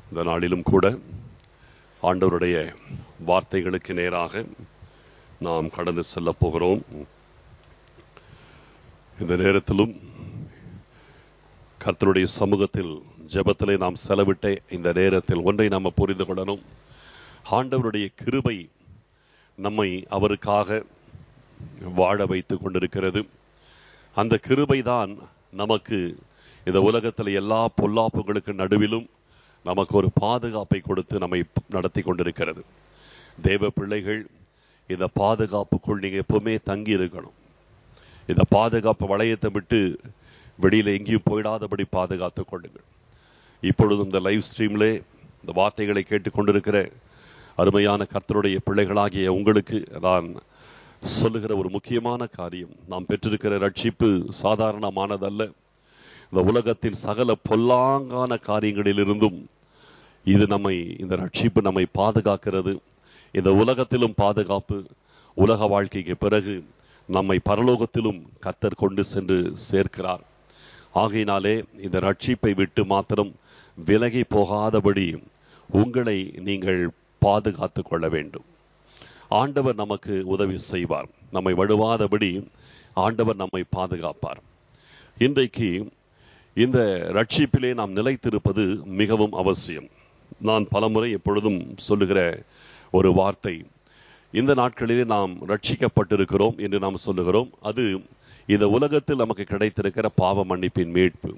இந்த நாளிலும் கூட ஆண்டவருடைய வார்த்தைகளுக்கு நேராக நாம் கடந்து செல்ல போகிறோம் இந்த நேரத்திலும் கர்த்தருடைய சமூகத்தில் ஜெபத்திலே நாம் செலவிட்ட இந்த நேரத்தில் ஒன்றை நாம் புரிந்து கொள்ளணும் ஆண்டவருடைய கிருபை நம்மை அவருக்காக வாழ வைத்துக் கொண்டிருக்கிறது அந்த கிருபை தான் நமக்கு இந்த உலகத்தில் எல்லா பொல்லாப்புகளுக்கு நடுவிலும் நமக்கு ஒரு பாதுகாப்பை கொடுத்து நம்மை நடத்தி கொண்டிருக்கிறது தேவ பிள்ளைகள் இந்த பாதுகாப்புக்குள் நீங்க எப்பவுமே தங்கி இருக்கணும் இந்த பாதுகாப்பு வளையத்தை விட்டு வெளியில எங்கேயும் போயிடாதபடி பாதுகாத்துக் கொள்ளுங்கள் இப்பொழுதும் இந்த லைவ் ஸ்ட்ரீம்லே இந்த வார்த்தைகளை கேட்டுக்கொண்டிருக்கிற அருமையான கர்த்தருடைய பிள்ளைகளாகிய உங்களுக்கு நான் சொல்லுகிற ஒரு முக்கியமான காரியம் நாம் பெற்றிருக்கிற ரட்சிப்பு சாதாரணமானதல்ல இந்த உலகத்தின் சகல பொல்லாங்கான காரியங்களிலிருந்தும் இது நம்மை இந்த ரட்சிப்பு நம்மை பாதுகாக்கிறது இந்த உலகத்திலும் பாதுகாப்பு உலக வாழ்க்கைக்கு பிறகு நம்மை பரலோகத்திலும் கத்தர் கொண்டு சென்று சேர்க்கிறார் ஆகையினாலே இந்த ரட்சிப்பை விட்டு மாத்திரம் விலகி போகாதபடி உங்களை நீங்கள் பாதுகாத்து கொள்ள வேண்டும் ஆண்டவர் நமக்கு உதவி செய்வார் நம்மை வழுவாதபடி ஆண்டவர் நம்மை பாதுகாப்பார் இன்றைக்கு இந்த ரட்சிப்பிலே நாம் நிலைத்திருப்பது மிகவும் அவசியம் நான் பலமுறை எப்பொழுதும் சொல்லுகிற ஒரு வார்த்தை இந்த நாட்களிலே நாம் ரட்சிக்கப்பட்டிருக்கிறோம் என்று நாம் சொல்லுகிறோம் அது இந்த உலகத்தில் நமக்கு கிடைத்திருக்கிற பாவ மன்னிப்பின் மீட்பு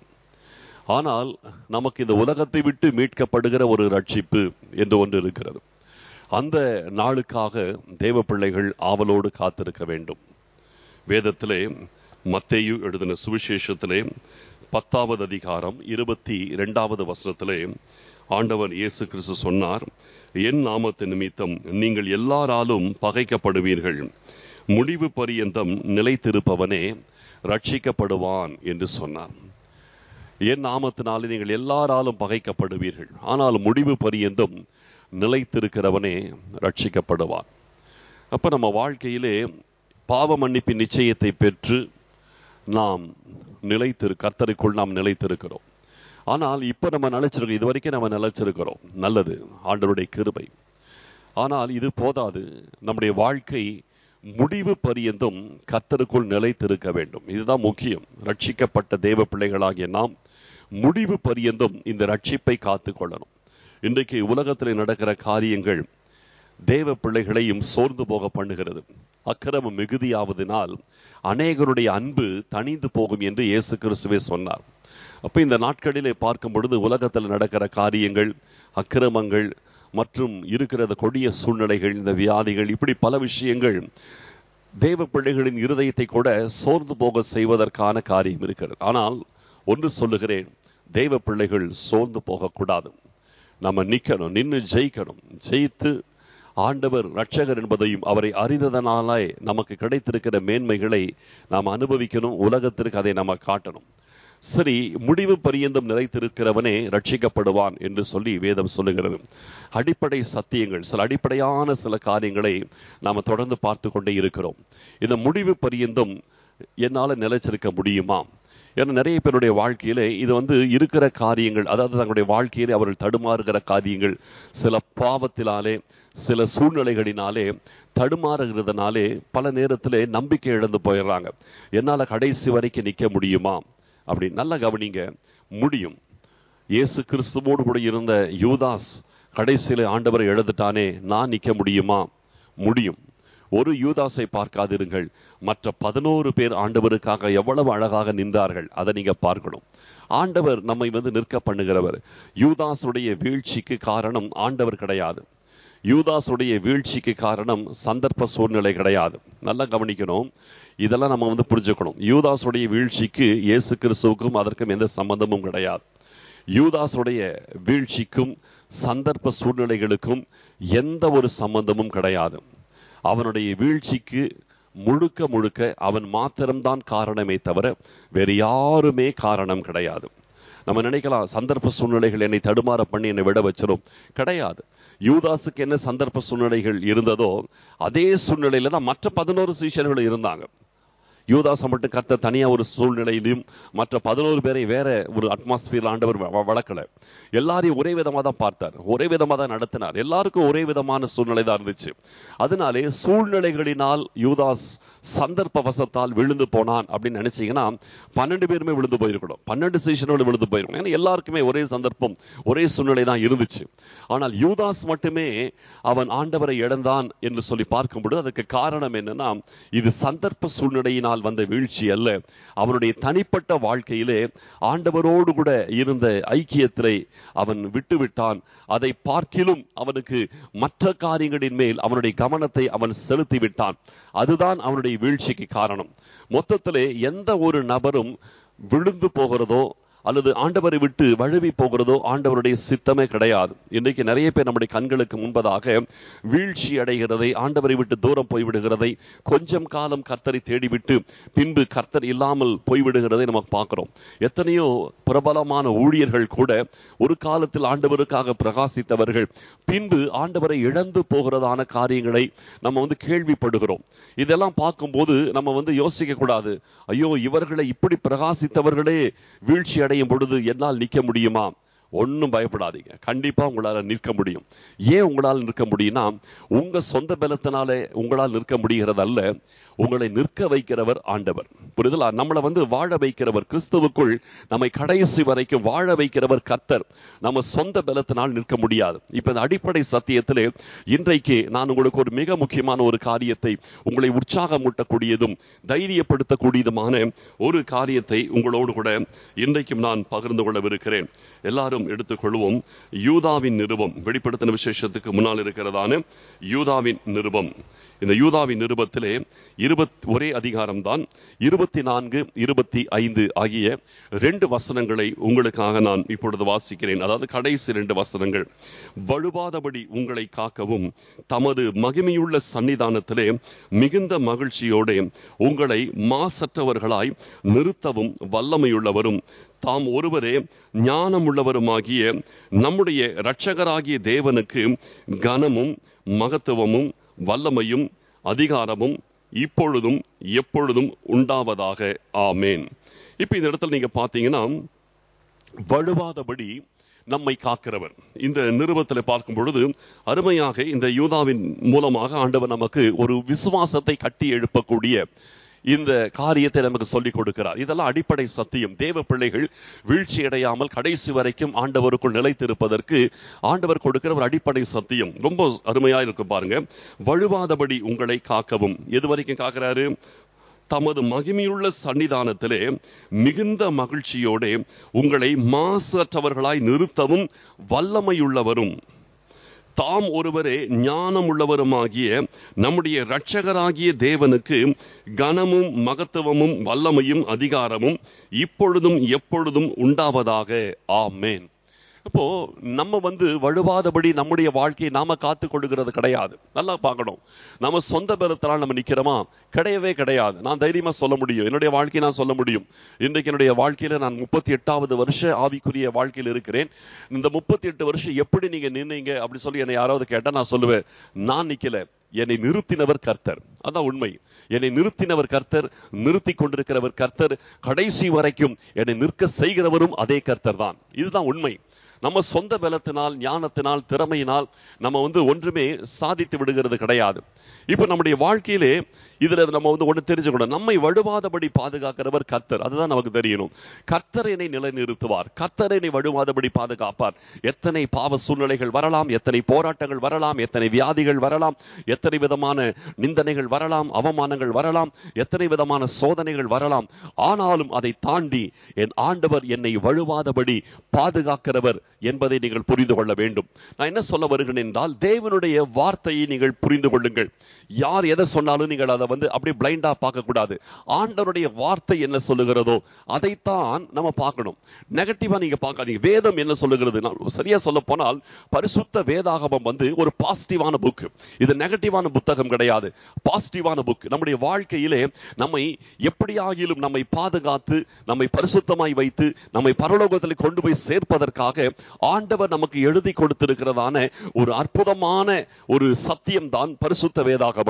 ஆனால் நமக்கு இந்த உலகத்தை விட்டு மீட்கப்படுகிற ஒரு ரட்சிப்பு என்று ஒன்று இருக்கிறது அந்த நாளுக்காக தேவ பிள்ளைகள் ஆவலோடு காத்திருக்க வேண்டும் வேதத்திலே மத்தேயு எழுதின சுவிசேஷத்திலே பத்தாவது அதிகாரம் இருபத்தி இரண்டாவது வசனத்திலே ஆண்டவர் இயேசு கிறிஸ்து சொன்னார் என் நாமத்து நிமித்தம் நீங்கள் எல்லாராலும் பகைக்கப்படுவீர்கள் முடிவு பரியந்தம் நிலைத்திருப்பவனே ரட்சிக்கப்படுவான் என்று சொன்னார் என் நாமத்தினாலே நீங்கள் எல்லாராலும் பகைக்கப்படுவீர்கள் ஆனால் முடிவு பரியந்தம் நிலைத்திருக்கிறவனே ரட்சிக்கப்படுவான் அப்ப நம்ம வாழ்க்கையிலே பாவ மன்னிப்பின் நிச்சயத்தை பெற்று நாம் நிலைத்திரு கர்த்தருக்குள் நாம் நிலைத்திருக்கிறோம் ஆனால் இப்ப நம்ம நிலைச்சிருக்கோம் இது வரைக்கும் நம்ம நிலைச்சிருக்கிறோம் நல்லது ஆண்டவருடைய கிருபை ஆனால் இது போதாது நம்முடைய வாழ்க்கை முடிவு பரியந்தும் கர்த்தருக்குள் நிலைத்திருக்க வேண்டும் இதுதான் முக்கியம் ரட்சிக்கப்பட்ட தேவ பிள்ளைகளாகிய நாம் முடிவு பரியந்தும் இந்த ரட்சிப்பை காத்து கொள்ளணும் இன்றைக்கு உலகத்தில் நடக்கிற காரியங்கள் தேவ பிள்ளைகளையும் சோர்ந்து போக பண்ணுகிறது அக்கிரமம் மிகுதியாவதனால் அநேகருடைய அன்பு தணிந்து போகும் என்று இயேசு கிறிஸ்துவே சொன்னார் அப்ப இந்த நாட்களிலே பார்க்கும் பொழுது உலகத்தில் நடக்கிற காரியங்கள் அக்கிரமங்கள் மற்றும் இருக்கிற கொடிய சூழ்நிலைகள் இந்த வியாதிகள் இப்படி பல விஷயங்கள் தேவ பிள்ளைகளின் இருதயத்தை கூட சோர்ந்து போக செய்வதற்கான காரியம் இருக்கிறது ஆனால் ஒன்று சொல்லுகிறேன் தெய்வ பிள்ளைகள் சோர்ந்து போகக்கூடாது நம்ம நிக்கணும் நின்று ஜெயிக்கணும் ஜெயித்து ஆண்டவர் ரட்சகர் என்பதையும் அவரை அறிந்ததனாலே நமக்கு கிடைத்திருக்கிற மேன்மைகளை நாம் அனுபவிக்கணும் உலகத்திற்கு அதை நம்ம காட்டணும் சரி முடிவு பரியந்தம் நிலைத்திருக்கிறவனே ரட்சிக்கப்படுவான் என்று சொல்லி வேதம் சொல்லுகிறது அடிப்படை சத்தியங்கள் சில அடிப்படையான சில காரியங்களை நாம் தொடர்ந்து பார்த்து கொண்டே இருக்கிறோம் இந்த முடிவு பரியந்தம் என்னால நிலைச்சிருக்க முடியுமா ஏன்னா நிறைய பேருடைய வாழ்க்கையில இது வந்து இருக்கிற காரியங்கள் அதாவது தங்களுடைய வாழ்க்கையிலே அவர்கள் தடுமாறுகிற காரியங்கள் சில பாவத்தினாலே சில சூழ்நிலைகளினாலே தடுமாறுகிறதுனாலே பல நேரத்திலே நம்பிக்கை இழந்து போயிடுறாங்க என்னால கடைசி வரைக்கும் நிக்க முடியுமா அப்படி நல்லா கவனிங்க முடியும் இயேசு கிறிஸ்துவோடு கூட இருந்த யூதாஸ் கடைசியில ஆண்டவரை எழுதுட்டானே நான் நிக்க முடியுமா முடியும் ஒரு யூதாஸை பார்க்காதிருங்கள் மற்ற பதினோரு பேர் ஆண்டவருக்காக எவ்வளவு அழகாக நின்றார்கள் அதை நீங்க பார்க்கணும் ஆண்டவர் நம்மை வந்து நிற்க பண்ணுகிறவர் யூதாஸுடைய வீழ்ச்சிக்கு காரணம் ஆண்டவர் கிடையாது யூதாஸுடைய வீழ்ச்சிக்கு காரணம் சந்தர்ப்ப சூழ்நிலை கிடையாது நல்லா கவனிக்கணும் இதெல்லாம் நம்ம வந்து புரிஞ்சுக்கணும் யூதாஸுடைய வீழ்ச்சிக்கு இயேசு கிறிஸ்துவுக்கும் அதற்கும் எந்த சம்பந்தமும் கிடையாது யூதாஸுடைய வீழ்ச்சிக்கும் சந்தர்ப்ப சூழ்நிலைகளுக்கும் எந்த ஒரு சம்பந்தமும் கிடையாது அவனுடைய வீழ்ச்சிக்கு முழுக்க முழுக்க அவன் மாத்திரம்தான் காரணமே தவிர வேறு யாருமே காரணம் கிடையாது நம்ம நினைக்கலாம் சந்தர்ப்ப சூழ்நிலைகள் என்னை தடுமாற பண்ணி என்னை விட வச்சிரும் கிடையாது யூதாஸுக்கு என்ன சந்தர்ப்ப சூழ்நிலைகள் இருந்ததோ அதே சூழ்நிலையில தான் மற்ற பதினோரு சீஷர்கள் இருந்தாங்க யூதாச மட்டும் கர்த்தர் தனியா ஒரு சூழ்நிலையிலும் மற்ற பதினோரு பேரை வேற ஒரு அட்மாஸ்பியர் ஆண்டவர் வ- வ- வளர்க்கல எல்லாரையும் ஒரே விதமா தான் பார்த்தார் ஒரே விதமா தான் நடத்தினார் எல்லாருக்கும் ஒரே விதமான சூழ்நிலை தான் இருந்துச்சு அதனாலே சூழ்நிலைகளினால் யூதாஸ் சந்தர்ப்ப வசத்தால் விழுந்து போனான் அப்படின்னு நினைச்சீங்கன்னா பன்னெண்டு பேருமே விழுந்து போயிருக்கணும் பன்னெண்டு சீசனோடு விழுந்து போயிருக்கணும் ஏன்னா எல்லாருக்குமே ஒரே சந்தர்ப்பம் ஒரே சூழ்நிலை தான் இருந்துச்சு ஆனால் யூதாஸ் மட்டுமே அவன் ஆண்டவரை இழந்தான் என்று சொல்லி பார்க்கும்போது அதுக்கு காரணம் என்னன்னா இது சந்தர்ப்ப சூழ்நிலையினால் வந்த வீழ்ச்சி அல்ல அவனுடைய தனிப்பட்ட வாழ்க்கையிலே ஆண்டவரோடு கூட இருந்த ஐக்கியத்திலே அவன் விட்டுவிட்டான் அதை பார்க்கிலும் அவனுக்கு மற்ற காரியங்களின் மேல் அவனுடைய கவனத்தை அவன் செலுத்தி விட்டான் அதுதான் அவனுடைய வீழ்ச்சிக்கு காரணம் மொத்தத்திலே எந்த ஒரு நபரும் விழுந்து போகிறதோ அல்லது ஆண்டவரை விட்டு வழுவி போகிறதோ ஆண்டவருடைய சித்தமே கிடையாது இன்றைக்கு நிறைய பேர் நம்முடைய கண்களுக்கு முன்பதாக வீழ்ச்சி அடைகிறதை ஆண்டவரை விட்டு தூரம் போய்விடுகிறதை கொஞ்சம் காலம் கர்த்தரை தேடிவிட்டு பின்பு கர்த்தர் இல்லாமல் போய்விடுகிறதை நம்ம பார்க்கிறோம் எத்தனையோ பிரபலமான ஊழியர்கள் கூட ஒரு காலத்தில் ஆண்டவருக்காக பிரகாசித்தவர்கள் பின்பு ஆண்டவரை இழந்து போகிறதான காரியங்களை நம்ம வந்து கேள்விப்படுகிறோம் இதெல்லாம் பார்க்கும்போது நம்ம வந்து யோசிக்க கூடாது ஐயோ இவர்களை இப்படி பிரகாசித்தவர்களே வீழ்ச்சி அடையும் பொழுது என்னால் நிற்க முடியுமா ஒன்றும் பயப்படாதீங்க கண்டிப்பா உங்களால நிற்க முடியும் ஏன் உங்களால் நிற்க முடியும்னா உங்க சொந்த பலத்தினாலே உங்களால் நிற்க முடிகிறது அல்ல உங்களை நிற்க வைக்கிறவர் ஆண்டவர் புரிதலா நம்மளை வந்து வாழ வைக்கிறவர் கிறிஸ்துவுக்குள் நம்மை கடைசி வரைக்கும் வாழ வைக்கிறவர் கர்த்தர் நம்ம சொந்த பலத்தினால் நிற்க முடியாது இப்ப இந்த அடிப்படை சத்தியத்திலே இன்றைக்கு நான் உங்களுக்கு ஒரு மிக முக்கியமான ஒரு காரியத்தை உங்களை உற்சாகமூட்டக்கூடியதும் தைரியப்படுத்தக்கூடியதுமான ஒரு காரியத்தை உங்களோடு கூட இன்றைக்கும் நான் பகிர்ந்து கொள்ளவிருக்கிறேன் எல்லாரும் எடுத்துக்கொள்வோம் யூதாவின் நிருபம் வெளிப்படுத்தின விசேஷத்துக்கு முன்னால் இருக்கிறதான யூதாவின் நிருபம் இந்த யூதாவின் நிருபத்திலே இருபத் ஒரே அதிகாரம் தான் இருபத்தி நான்கு இருபத்தி ஐந்து ஆகிய ரெண்டு வசனங்களை உங்களுக்காக நான் இப்பொழுது வாசிக்கிறேன் அதாவது கடைசி ரெண்டு வசனங்கள் வழுவாதபடி உங்களை காக்கவும் தமது மகிமையுள்ள சன்னிதானத்திலே மிகுந்த மகிழ்ச்சியோടെ உங்களை மாசற்றவர்களாய் நிறுத்தவும் வல்லமையுள்ளவரும் தாம் ஒருவரே ஞானமுள்ளவருமாகிய நம்முடைய இரட்சகராகிய தேவனுக்கு கனமும் மகத்துவமும் வல்லமையும் அதிகாரமும் இப்பொழுதும் எப்பொழுதும் உண்டாவதாக ஆமேன் இப்ப இந்த இடத்துல நீங்க பாத்தீங்கன்னா வழுவாதபடி நம்மை காக்கிறவர் இந்த நிருபத்தில் பார்க்கும் பொழுது அருமையாக இந்த யூதாவின் மூலமாக ஆண்டவர் நமக்கு ஒரு விசுவாசத்தை கட்டி எழுப்பக்கூடிய இந்த காரியத்தை நமக்கு சொல்லிக் கொடுக்கிறார் இதெல்லாம் அடிப்படை சத்தியம் தேவ பிள்ளைகள் வீழ்ச்சி அடையாமல் கடைசி வரைக்கும் ஆண்டவருக்குள் நிலைத்திருப்பதற்கு ஆண்டவர் கொடுக்கிற ஒரு அடிப்படை சத்தியம் ரொம்ப அருமையா இருக்கு பாருங்க வழுவாதபடி உங்களை காக்கவும் எது வரைக்கும் காக்கிறாரு தமது மகிமையுள்ள சன்னிதானத்திலே மிகுந்த மகிழ்ச்சியோടെ உங்களை மாசற்றவர்களாய் நிறுத்தவும் வல்லமையுள்ளவரும் தாம் ஒருவரே ஞானம் உள்ளவருமாகிய நம்முடைய இரட்சகராகிய தேவனுக்கு கனமும் மகத்துவமும் வல்லமையும் அதிகாரமும் இப்பொழுதும் எப்பொழுதும் உண்டாவதாக ஆமேன் அப்போ நம்ம வந்து வழுவாதபடி நம்முடைய வாழ்க்கையை நாம காத்து கொள்ளுகிறது கிடையாது நல்லா பார்க்கணும் நம்ம சொந்த பலத்தால் நம்ம நிக்கிறோமா கிடையவே கிடையாது நான் தைரியமா சொல்ல முடியும் என்னுடைய வாழ்க்கையை நான் சொல்ல முடியும் இன்றைக்கு என்னுடைய வாழ்க்கையில நான் முப்பத்தி எட்டாவது வருஷ ஆவிக்குரிய வாழ்க்கையில் இருக்கிறேன் இந்த முப்பத்தி எட்டு வருஷம் எப்படி நீங்க நின்னீங்க அப்படி சொல்லி என்னை யாராவது கேட்டா நான் சொல்லுவேன் நான் நிக்கல என்னை நிறுத்தினவர் கர்த்தர் அதான் உண்மை என்னை நிறுத்தினவர் கர்த்தர் நிறுத்தி கொண்டிருக்கிறவர் கர்த்தர் கடைசி வரைக்கும் என்னை நிற்க செய்கிறவரும் அதே கர்த்தர் தான் இதுதான் உண்மை நம்ம சொந்த பலத்தினால் ஞானத்தினால் திறமையினால் நம்ம வந்து ஒன்றுமே சாதித்து விடுகிறது கிடையாது இப்ப நம்முடைய வாழ்க்கையிலே இதுல நம்ம வந்து ஒண்ணு தெரிஞ்சுக்கணும் நம்மை வழுவாதபடி பாதுகாக்கிறவர் கர்த்தர் அதுதான் நமக்கு தெரியணும் கர்த்தர் என்னை நிலைநிறுத்துவார் கர்த்தர் என்னை வழுவாதபடி பாதுகாப்பார் எத்தனை பாவ சூழ்நிலைகள் வரலாம் எத்தனை போராட்டங்கள் வரலாம் எத்தனை வியாதிகள் வரலாம் எத்தனை விதமான நிந்தனைகள் வரலாம் அவமானங்கள் வரலாம் எத்தனை விதமான சோதனைகள் வரலாம் ஆனாலும் அதை தாண்டி என் ஆண்டவர் என்னை வழுவாதபடி பாதுகாக்கிறவர் என்பதை நீங்கள் புரிந்து கொள்ள வேண்டும் நான் என்ன சொல்ல வருகிறேன் என்றால் தேவனுடைய வார்த்தையை நீங்கள் புரிந்து கொள்ளுங்கள் யார் எதை சொன்னாலும் நீங்கள் அதை வந்து அப்படியே பிளைண்டா பார்க்க கூடாது ஆண்டவருடைய வார்த்தை என்ன சொல்லுகிறதோ அதைத்தான் நம்ம பார்க்கணும் நெகட்டிவா நீங்க பார்க்காதீங்க வேதம் என்ன சொல்லுகிறது நான் சரியா சொல்ல போனால் பரிசுத்த வேதாகமம் வந்து ஒரு பாசிட்டிவான புக் இது நெகட்டிவான புத்தகம் கிடையாது பாசிட்டிவான புக் நம்முடைய வாழ்க்கையிலே நம்மை எப்படியாகிலும் நம்மை பாதுகாத்து நம்மை பரிசுத்தமாய் வைத்து நம்மை பரலோகத்தில் கொண்டு போய் சேர்ப்பதற்காக ஆண்டவர் நமக்கு எழுதி கொடுத்திருக்கிறதான ஒரு அற்புதமான ஒரு சத்தியம் தான் பரிசுத்த வேதாகமம்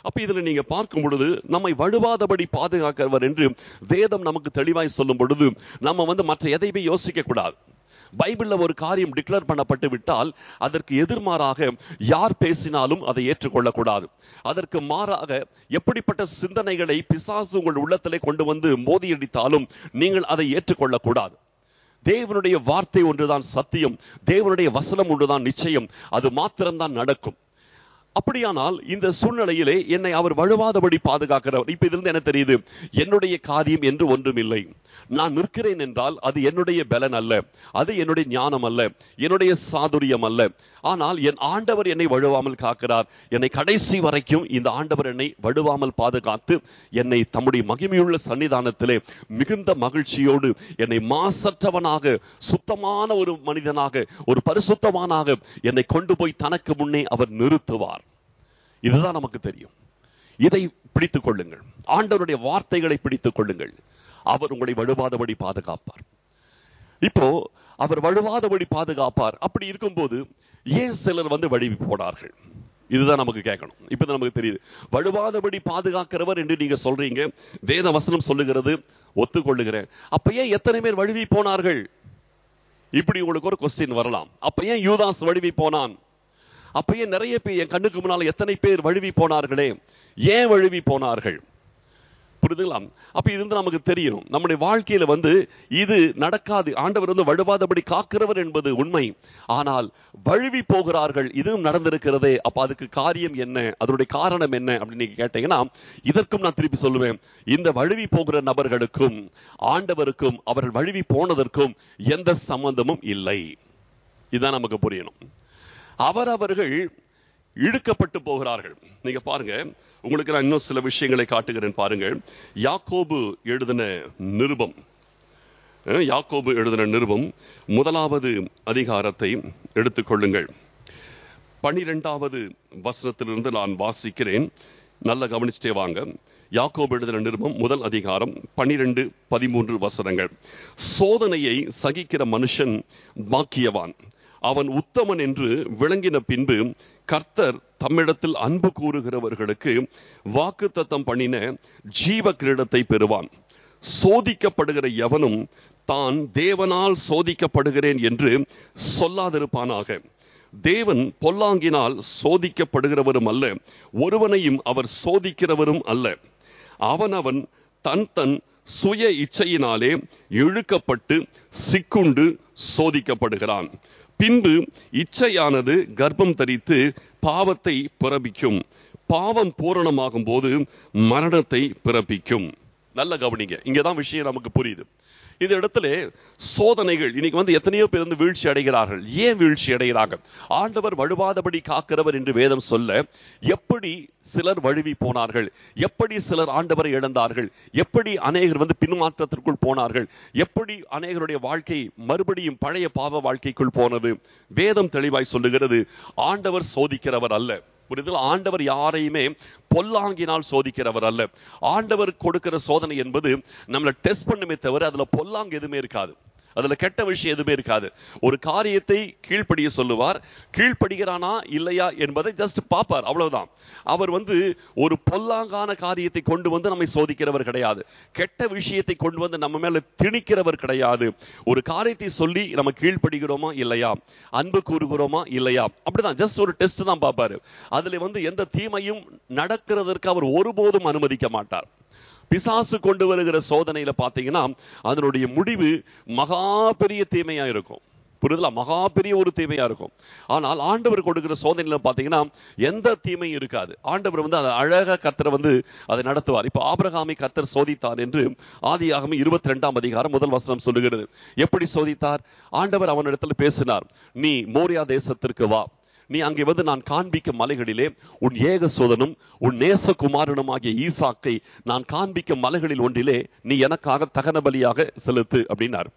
அப்ப இதுல நீங்க பார்க்கும் பொழுது நம்மை வழுவாதபடி பாதுகாக்கிறவர் என்று வேதம் நமக்கு தெளிவாய் சொல்லும் பொழுது நம்ம வந்து மற்ற எதையுமே யோசிக்க கூடாது பைபிள்ல ஒரு காரியம் டிக்ளேர் பண்ணப்பட்டு விட்டால் அதற்கு எதிர்மாறாக யார் பேசினாலும் அதை ஏற்றுக்கொள்ளக்கூடாது அதற்கு மாறாக எப்படிப்பட்ட சிந்தனைகளை பிசாசு உங்கள் உள்ளத்திலே கொண்டு வந்து மோதியடித்தாலும் நீங்கள் அதை ஏற்றுக்கொள்ளக்கூடாது தேவனுடைய வார்த்தை ஒன்றுதான் சத்தியம் தேவனுடைய வசனம் ஒன்றுதான் நிச்சயம் அது மாத்திரம்தான் நடக்கும் அப்படியானால் இந்த சூழ்நிலையிலே என்னை அவர் வழுவாதபடி பாதுகாக்கிறவர் இப்ப இதிலிருந்து என்ன தெரியுது என்னுடைய காரியம் என்று ஒன்றும் இல்லை நான் நிற்கிறேன் என்றால் அது என்னுடைய பலன் அல்ல அது என்னுடைய ஞானம் அல்ல என்னுடைய சாதுரியம் அல்ல ஆனால் என் ஆண்டவர் என்னை வழுவாமல் காக்கிறார் என்னை கடைசி வரைக்கும் இந்த ஆண்டவர் என்னை வழுவாமல் பாதுகாத்து என்னை தம்முடைய மகிமையுள்ள சன்னிதானத்திலே மிகுந்த மகிழ்ச்சியோடு என்னை மாசற்றவனாக சுத்தமான ஒரு மனிதனாக ஒரு பரிசுத்தவானாக என்னை கொண்டு போய் தனக்கு முன்னே அவர் நிறுத்துவார் இதுதான் நமக்கு தெரியும் இதை பிடித்துக் கொள்ளுங்கள் ஆண்டவருடைய வார்த்தைகளை பிடித்துக் கொள்ளுங்கள் அவர் உங்களை வழுவாதபடி பாதுகாப்பார் இப்போ அவர் வழுவாதபடி பாதுகாப்பார் அப்படி இருக்கும்போது ஏன் சிலர் வந்து வழுவி போனார்கள் இதுதான் நமக்கு கேட்கணும் இப்ப நமக்கு தெரியுது வழுவாதபடி பாதுகாக்கிறவர் என்று நீங்க சொல்றீங்க வேத வசனம் சொல்லுகிறது ஒத்துக்கொள்ளுகிறேன் அப்ப ஏன் எத்தனை பேர் வழுவி போனார்கள் இப்படி உங்களுக்கு ஒரு கொஸ்டின் வரலாம் அப்ப ஏன் யூதாஸ் வழுவி போனான் அப்ப ஏன் நிறைய பேர் என் கண்ணுக்கு முன்னால் எத்தனை பேர் வழுவி போனார்களே ஏன் வழுவி போனார்கள் புரிதுங்களா அப்ப இது வந்து நமக்கு தெரியும் நம்முடைய வாழ்க்கையில வந்து இது நடக்காது ஆண்டவர் வந்து வழுவாதபடி காக்கிறவர் என்பது உண்மை ஆனால் வழுவி போகிறார்கள் இதுவும் நடந்திருக்கிறதே அப்ப அதுக்கு காரியம் என்ன அதனுடைய காரணம் என்ன அப்படின்னு நீங்க கேட்டீங்கன்னா இதற்கும் நான் திருப்பி சொல்லுவேன் இந்த வழுவி போகிற நபர்களுக்கும் ஆண்டவருக்கும் அவர்கள் வழுவி போனதற்கும் எந்த சம்பந்தமும் இல்லை இதுதான் நமக்கு புரியணும் அவரவர்கள் இழுக்கப்பட்டு போகிறார்கள் நீங்க பாருங்க உங்களுக்கு நான் இன்னும் சில விஷயங்களை காட்டுகிறேன் பாருங்கள் யாக்கோபு எழுதின நிருபம் அஹ், யாக்கோபு எழுதின நிருபம் முதலாவது அதிகாரத்தை எடுத்துக்கொள்ளுங்கள் பனிரெண்டாவது வசனத்திலிருந்து நான் வாசிக்கிறேன் நல்ல கவனிச்சுட்டே வாங்க யாக்கோபு எழுதின நிருபம் முதல் அதிகாரம் பனிரெண்டு பதிமூன்று வசனங்கள் சோதனையை சகிக்கிற மனுஷன் பாக்கியவான் அவன் உத்தமன் என்று விளங்கின பின்பு கர்த்தர் தம்மிடத்தில் அன்பு கூறுகிறவர்களுக்கு வாக்குத்தத்தம் பண்ணின ஜீவ கிரீடத்தை பெறுவான் சோதிக்கப்படுகிற எவனும் தான் தேவனால் சோதிக்கப்படுகிறேன் என்று சொல்லாதிருப்பானாக தேவன் பொல்லாங்கினால் சோதிக்கப்படுகிறவரும் அல்ல ஒருவனையும் அவர் சோதிக்கிறவரும் அல்ல அவனவன் தன் தன் சுய இச்சையினாலே இழுக்கப்பட்டு சிக்குண்டு சோதிக்கப்படுகிறான் பின்பு இச்சையானது கர்ப்பம் தரித்து பாவத்தை பிறப்பிக்கும் பாவம் பூரணமாகும் போது மரணத்தை பிறப்பிக்கும் நல்ல கவனிங்க இங்கதான் விஷயம் நமக்கு புரியுது இந்த இடத்துல சோதனைகள் இன்னைக்கு வந்து எத்தனையோ பேர் வந்து வீழ்ச்சி அடைகிறார்கள் ஏன் வீழ்ச்சி அடைகிறார்கள் ஆண்டவர் வழுவாதபடி காக்கிறவர் என்று வேதம் சொல்ல எப்படி சிலர் வழுவி போனார்கள் எப்படி சிலர் ஆண்டவரை இழந்தார்கள் எப்படி அநேகர் வந்து பின்மாற்றத்திற்குள் போனார்கள் எப்படி அநேகருடைய வாழ்க்கை மறுபடியும் பழைய பாவ வாழ்க்கைக்குள் போனது வேதம் தெளிவாய் சொல்லுகிறது ஆண்டவர் சோதிக்கிறவர் அல்ல புரிதல் ஆண்டவர் யாரையுமே பொல்லாங்கினால் சோதிக்கிறவர் அல்ல ஆண்டவர் கொடுக்கிற சோதனை என்பது நம்மளை டெஸ்ட் பண்ணுமே தவிர அதுல பொல்லாங்கு எதுவுமே இருக்காது அதுல கெட்ட விஷயம் எதுவுமே இருக்காது ஒரு காரியத்தை கீழ்ப்படிய சொல்லுவார் கீழ்ப்படுகிறானா இல்லையா என்பதை ஜஸ்ட் பார்ப்பார் அவ்வளவுதான் அவர் வந்து ஒரு பொல்லாங்கான காரியத்தை கொண்டு வந்து நம்மை சோதிக்கிறவர் கிடையாது கெட்ட விஷயத்தை கொண்டு வந்து நம்ம மேல திணிக்கிறவர் கிடையாது ஒரு காரியத்தை சொல்லி நம்ம கீழ்ப்படுகிறோமா இல்லையா அன்பு கூறுகிறோமா இல்லையா அப்படிதான் ஜஸ்ட் ஒரு டெஸ்ட் தான் பார்ப்பாரு அதுல வந்து எந்த தீமையும் நடக்கிறதற்கு அவர் ஒருபோதும் அனுமதிக்க மாட்டார் பிசாசு கொண்டு வருகிற சோதனையில பாத்தீங்கன்னா அதனுடைய முடிவு மகா பெரிய தீமையா இருக்கும் புரிதலா மகா பெரிய ஒரு தீமையா இருக்கும் ஆனால் ஆண்டவர் கொடுக்கிற சோதனையில பாத்தீங்கன்னா எந்த தீமையும் இருக்காது ஆண்டவர் வந்து அதை அழகா கர்த்தரை வந்து அதை நடத்துவார் இப்ப ஆபிரகாமை கர்த்தர் சோதித்தார் என்று ஆதியாகம இருபத்தி ரெண்டாம் அதிகாரம் முதல் வசனம் சொல்லுகிறது எப்படி சோதித்தார் ஆண்டவர் அவனிடத்தில் பேசினார் நீ மோரியா தேசத்திற்கு வா நீ அங்கே வந்து நான் காண்பிக்கும் மலைகளிலே உன் ஏக சோதனும் உன் நேசகுமாரனும் ஆகிய ஈசாக்கை நான் காண்பிக்கும் மலைகளில் ஒன்றிலே நீ எனக்காக தகன பலியாக செலுத்து அப்படின்னார்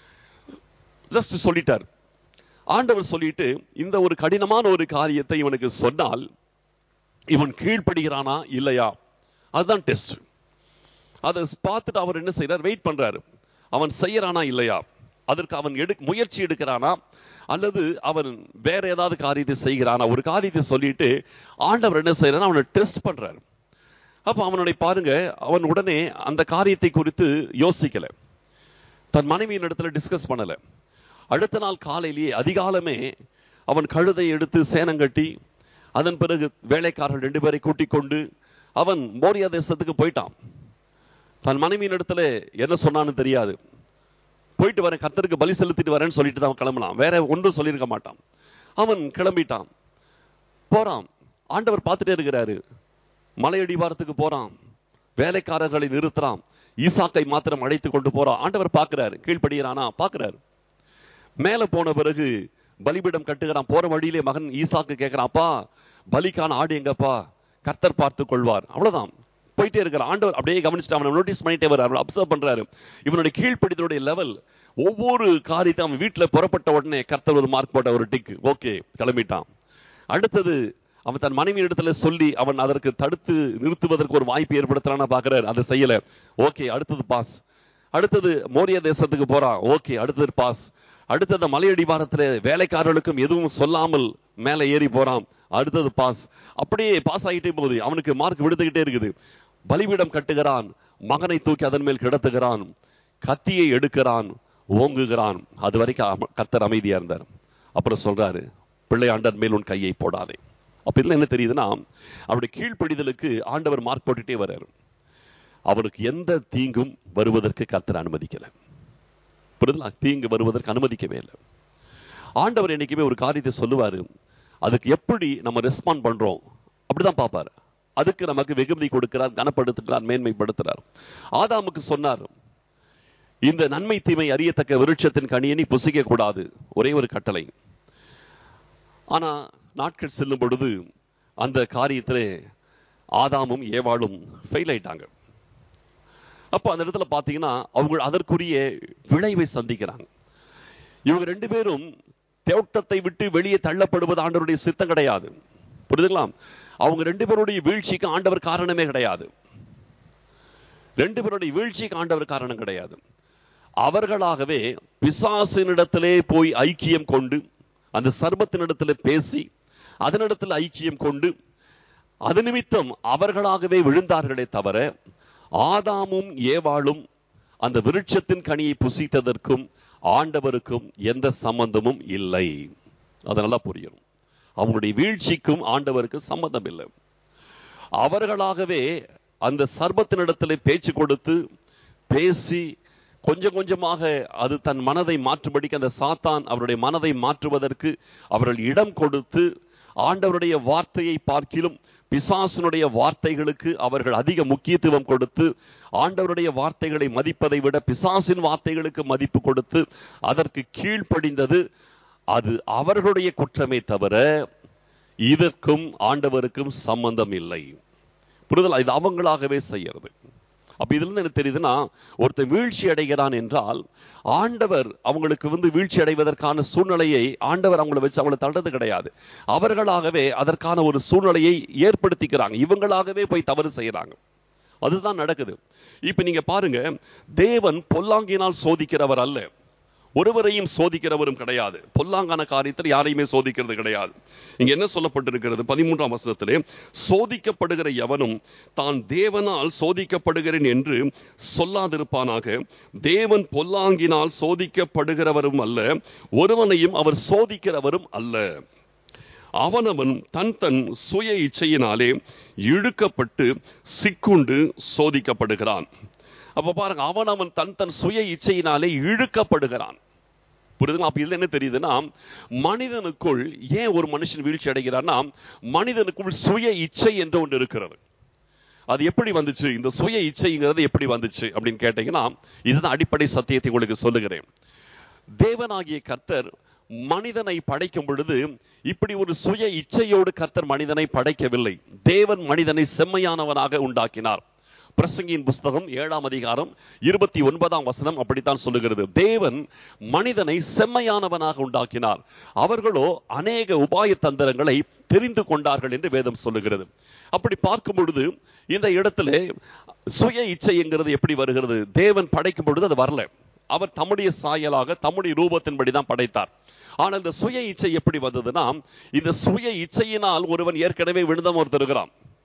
ஜஸ்ட் சொல்லிட்டார் ஆண்டவர் சொல்லிட்டு இந்த ஒரு கடினமான ஒரு காரியத்தை இவனுக்கு சொன்னால் இவன் கீழ்ப்படுகிறானா இல்லையா அதுதான் டெஸ்ட் அதை பார்த்துட்டு அவர் என்ன செய்யறார் வெயிட் பண்றாரு அவன் செய்யறானா இல்லையா அதற்கு அவன் எடு முயற்சி எடுக்கிறானா அல்லது அவன் வேற ஏதாவது காரியத்தை செய்கிறானா ஒரு காரியத்தை சொல்லிட்டு ஆண்டவர் என்ன செய்யறாரு அவனை டெஸ்ட் பண்றாரு அப்ப அவனுடைய பாருங்க அவன் உடனே அந்த காரியத்தை குறித்து யோசிக்கல தன் மனைவியின் இடத்துல டிஸ்கஸ் பண்ணல அடுத்த நாள் காலையிலேயே அதிகாலமே அவன் கழுதை எடுத்து சேனங்கட்டி அதன் பிறகு வேலைக்காரர்கள் ரெண்டு பேரை கூட்டிக் கொண்டு அவன் மோரியா தேசத்துக்கு போயிட்டான் தன் மனைவியின் இடத்துல என்ன சொன்னான்னு தெரியாது போயிட்டு வரேன் கர்த்தருக்கு பலி செலுத்திட்டு வரேன்னு சொல்லிட்டு தான் அவன் கிளம்பலாம் வேற ஒன்றும் சொல்லியிருக்க மாட்டான் அவன் கிளம்பிட்டான் போறான் ஆண்டவர் பார்த்துட்டே இருக்கிறாரு மலையடிவாரத்துக்கு போறான் வேலைக்காரர்களை நிறுத்துறான் ஈசாக்கை மாத்திரம் அழைத்து கொண்டு போறான் ஆண்டவர் பார்க்கிறாரு கீழ்ப்படுகிறானா பார்க்கிறாரு மேல போன பிறகு பலிபீடம் கட்டுகிறான் போற வழியிலே மகன் ஈசாக்கு கேட்கிறான் அப்பா பலிக்கான ஆடு எங்கப்பா கர்த்தர் பார்த்து கொள்வார் அவ்வளவுதான் போயிட்டே இருக்கிற ஆண்டவர் அப்படியே கவனிச்சுட்டு அவனை நோட்டீஸ் பண்ணிட்டே வர அவனை அப்சர்வ் பண்றாரு இவனுடைய கீழ்ப்படிதலுடைய லெவல் ஒவ்வொரு காரியத்தை அவன் வீட்டுல புறப்பட்ட உடனே கர்த்தர் ஒரு மார்க் போட்ட ஒரு டிக் ஓகே கிளம்பிட்டான் அடுத்தது அவன் தன் மனைவி இடத்துல சொல்லி அவன் அதற்கு தடுத்து நிறுத்துவதற்கு ஒரு வாய்ப்பு ஏற்படுத்தலான்னு பாக்குறாரு அதை செய்யல ஓகே அடுத்தது பாஸ் அடுத்தது மோரிய தேசத்துக்கு போறான் ஓகே அடுத்தது பாஸ் அடுத்தது மலையடிவாரத்துல வேலைக்காரர்களுக்கும் எதுவும் சொல்லாமல் மேல ஏறி போறான் அடுத்தது பாஸ் அப்படியே பாஸ் ஆகிட்டே போகுது அவனுக்கு மார்க் விடுத்துக்கிட்டே இருக்குது பலிபீடம் கட்டுகிறான் மகனை தூக்கி அதன் மேல் கிடத்துகிறான் கத்தியை எடுக்கிறான் ஓங்குகிறான் அது வரைக்கும் அம- கர்த்தர் அமைதியா இருந்தார் அப்புறம் சொல்றாரு பிள்ளை ஆண்டர் மேல் உன் கையை போடாதே அப்ப இதுல என்ன தெரியுதுன்னா அவருடைய கீழ்ப்படிதலுக்கு ஆண்டவர் மார்க் போட்டுட்டே வர்றாரு அவருக்கு எந்த தீங்கும் வருவதற்கு கர்த்தர் அனுமதிக்கல புரியுதுங்களா தீங்கு வருவதற்கு அனுமதிக்கவே இல்லை ஆண்டவர் என்னைக்குமே ஒரு காரியத்தை சொல்லுவாரு அதுக்கு எப்படி நம்ம ரெஸ்பாண்ட் பண்றோம் அப்படிதான் பார்ப்பாரு அதுக்கு நமக்கு வெகுமதி கொடுக்கிறார் கனப்படுத்துகிறார் மேன்மைப்படுத்துறார் ஆதாமுக்கு சொன்னார் இந்த நன்மை தீமை அறியத்தக்க விருட்சத்தின் கனியை நீ புசிக்க கூடாது ஒரே ஒரு கட்டளை ஆனா நாட்கள் செல்லும் பொழுது அந்த காரியத்திலே ஆதாமும் ஏவாளும் ஃபெயில் ஆயிட்டாங்க அப்போ அந்த இடத்துல பாத்தீங்கன்னா அவங்க அதற்குரிய விளைவை சந்திக்கிறாங்க இவங்க ரெண்டு பேரும் தோட்டத்தை விட்டு வெளியே தள்ளப்படுவது ஆண்டவருடைய சித்தம் கிடையாது புரியுதுங்களா அவங்க ரெண்டு பேருடைய வீழ்ச்சிக்கு ஆண்டவர் காரணமே கிடையாது ரெண்டு பேருடைய வீழ்ச்சிக்கு ஆண்டவர் காரணம் கிடையாது அவர்களாகவே பிசாசினிடத்திலே போய் ஐக்கியம் கொண்டு அந்த சர்பத்தினிடத்திலே பேசி அதனிடத்தில் ஐக்கியம் கொண்டு அது நிமித்தம் அவர்களாகவே விழுந்தார்களே தவிர ஆதாமும் ஏவாளும் அந்த விருட்சத்தின் கனியை புசித்ததற்கும் ஆண்டவருக்கும் எந்த சம்பந்தமும் இல்லை அதனால புரியணும் அவங்களுடைய வீழ்ச்சிக்கும் ஆண்டவருக்கு சம்பந்தம் இல்லை அவர்களாகவே அந்த சர்பத்தினிடத்திலே பேச்சு கொடுத்து பேசி கொஞ்சம் கொஞ்சமாக அது தன் மனதை மாற்றும்படிக்கு அந்த சாத்தான் அவருடைய மனதை மாற்றுவதற்கு அவர்கள் இடம் கொடுத்து ஆண்டவருடைய வார்த்தையை பார்க்கிலும் பிசாசனுடைய வார்த்தைகளுக்கு அவர்கள் அதிக முக்கியத்துவம் கொடுத்து ஆண்டவருடைய வார்த்தைகளை மதிப்பதை விட பிசாசின் வார்த்தைகளுக்கு மதிப்பு கொடுத்து அதற்கு கீழ்ப்படிந்தது அது அவர்களுடைய குற்றமே தவிர இதற்கும் ஆண்டவருக்கும் சம்பந்தம் இல்லை புரிதல் இது அவங்களாகவே செய்யறது அப்ப இதுல இருந்து என்ன தெரியுதுன்னா ஒருத்தன் வீழ்ச்சி அடைகிறான் என்றால் ஆண்டவர் அவங்களுக்கு வந்து வீழ்ச்சி அடைவதற்கான சூழ்நிலையை ஆண்டவர் அவங்கள வச்சு அவங்கள தள்ளுறது கிடையாது அவர்களாகவே அதற்கான ஒரு சூழ்நிலையை ஏற்படுத்திக்கிறாங்க இவங்களாகவே போய் தவறு செய்யறாங்க அதுதான் நடக்குது இப்ப நீங்க பாருங்க தேவன் பொல்லாங்கினால் சோதிக்கிறவர் அல்ல ஒருவரையும் சோதிக்கிறவரும் கிடையாது பொல்லாங்கான காரியத்தில் யாரையுமே சோதிக்கிறது கிடையாது இங்க என்ன சொல்லப்பட்டிருக்கிறது பதிமூன்றாம் வசனத்திலே சோதிக்கப்படுகிற எவனும் தான் தேவனால் சோதிக்கப்படுகிறேன் என்று சொல்லாதிருப்பானாக தேவன் பொல்லாங்கினால் சோதிக்கப்படுகிறவரும் அல்ல ஒருவனையும் அவர் சோதிக்கிறவரும் அல்ல அவனவன் தன் தன் சுய இச்சையினாலே இழுக்கப்பட்டு சிக்குண்டு சோதிக்கப்படுகிறான் அப்ப பாருங்க அவன் அவன் தன் தன் சுய இச்சையினாலே இழுக்கப்படுகிறான் புரியுதுங்களா அப்ப இதுல என்ன தெரியுதுன்னா மனிதனுக்குள் ஏன் ஒரு மனுஷன் வீழ்ச்சி அடைகிறான்னா மனிதனுக்குள் சுய இச்சை என்று ஒன்று இருக்கிறது அது எப்படி வந்துச்சு இந்த சுய இச்சைங்கிறது எப்படி வந்துச்சு அப்படின்னு கேட்டீங்கன்னா இதுதான் அடிப்படை சத்தியத்தை உங்களுக்கு சொல்லுகிறேன் தேவனாகிய கர்த்தர் மனிதனை படைக்கும் பொழுது இப்படி ஒரு சுய இச்சையோடு கர்த்தர் மனிதனை படைக்கவில்லை தேவன் மனிதனை செம்மையானவனாக உண்டாக்கினார் பிரசங்கியின் புஸ்தகம் ஏழாம் அதிகாரம் இருபத்தி ஒன்பதாம் வசனம் அப்படித்தான் சொல்லுகிறது தேவன் மனிதனை செம்மையானவனாக உண்டாக்கினார் அவர்களோ அநேக உபாய தந்திரங்களை தெரிந்து கொண்டார்கள் என்று வேதம் சொல்லுகிறது அப்படி பார்க்கும் பொழுது இந்த இடத்துல சுய இச்சைங்கிறது எப்படி வருகிறது தேவன் படைக்கும் பொழுது அது வரல அவர் தம்முடைய சாயலாக தம்முடைய ரூபத்தின்படி தான் படைத்தார் ஆனால் இந்த சுய இச்சை எப்படி வந்ததுன்னா இந்த சுய இச்சையினால் ஒருவன் ஏற்கனவே விழுந்தம் ஒருத்தர் இருக்கிறான்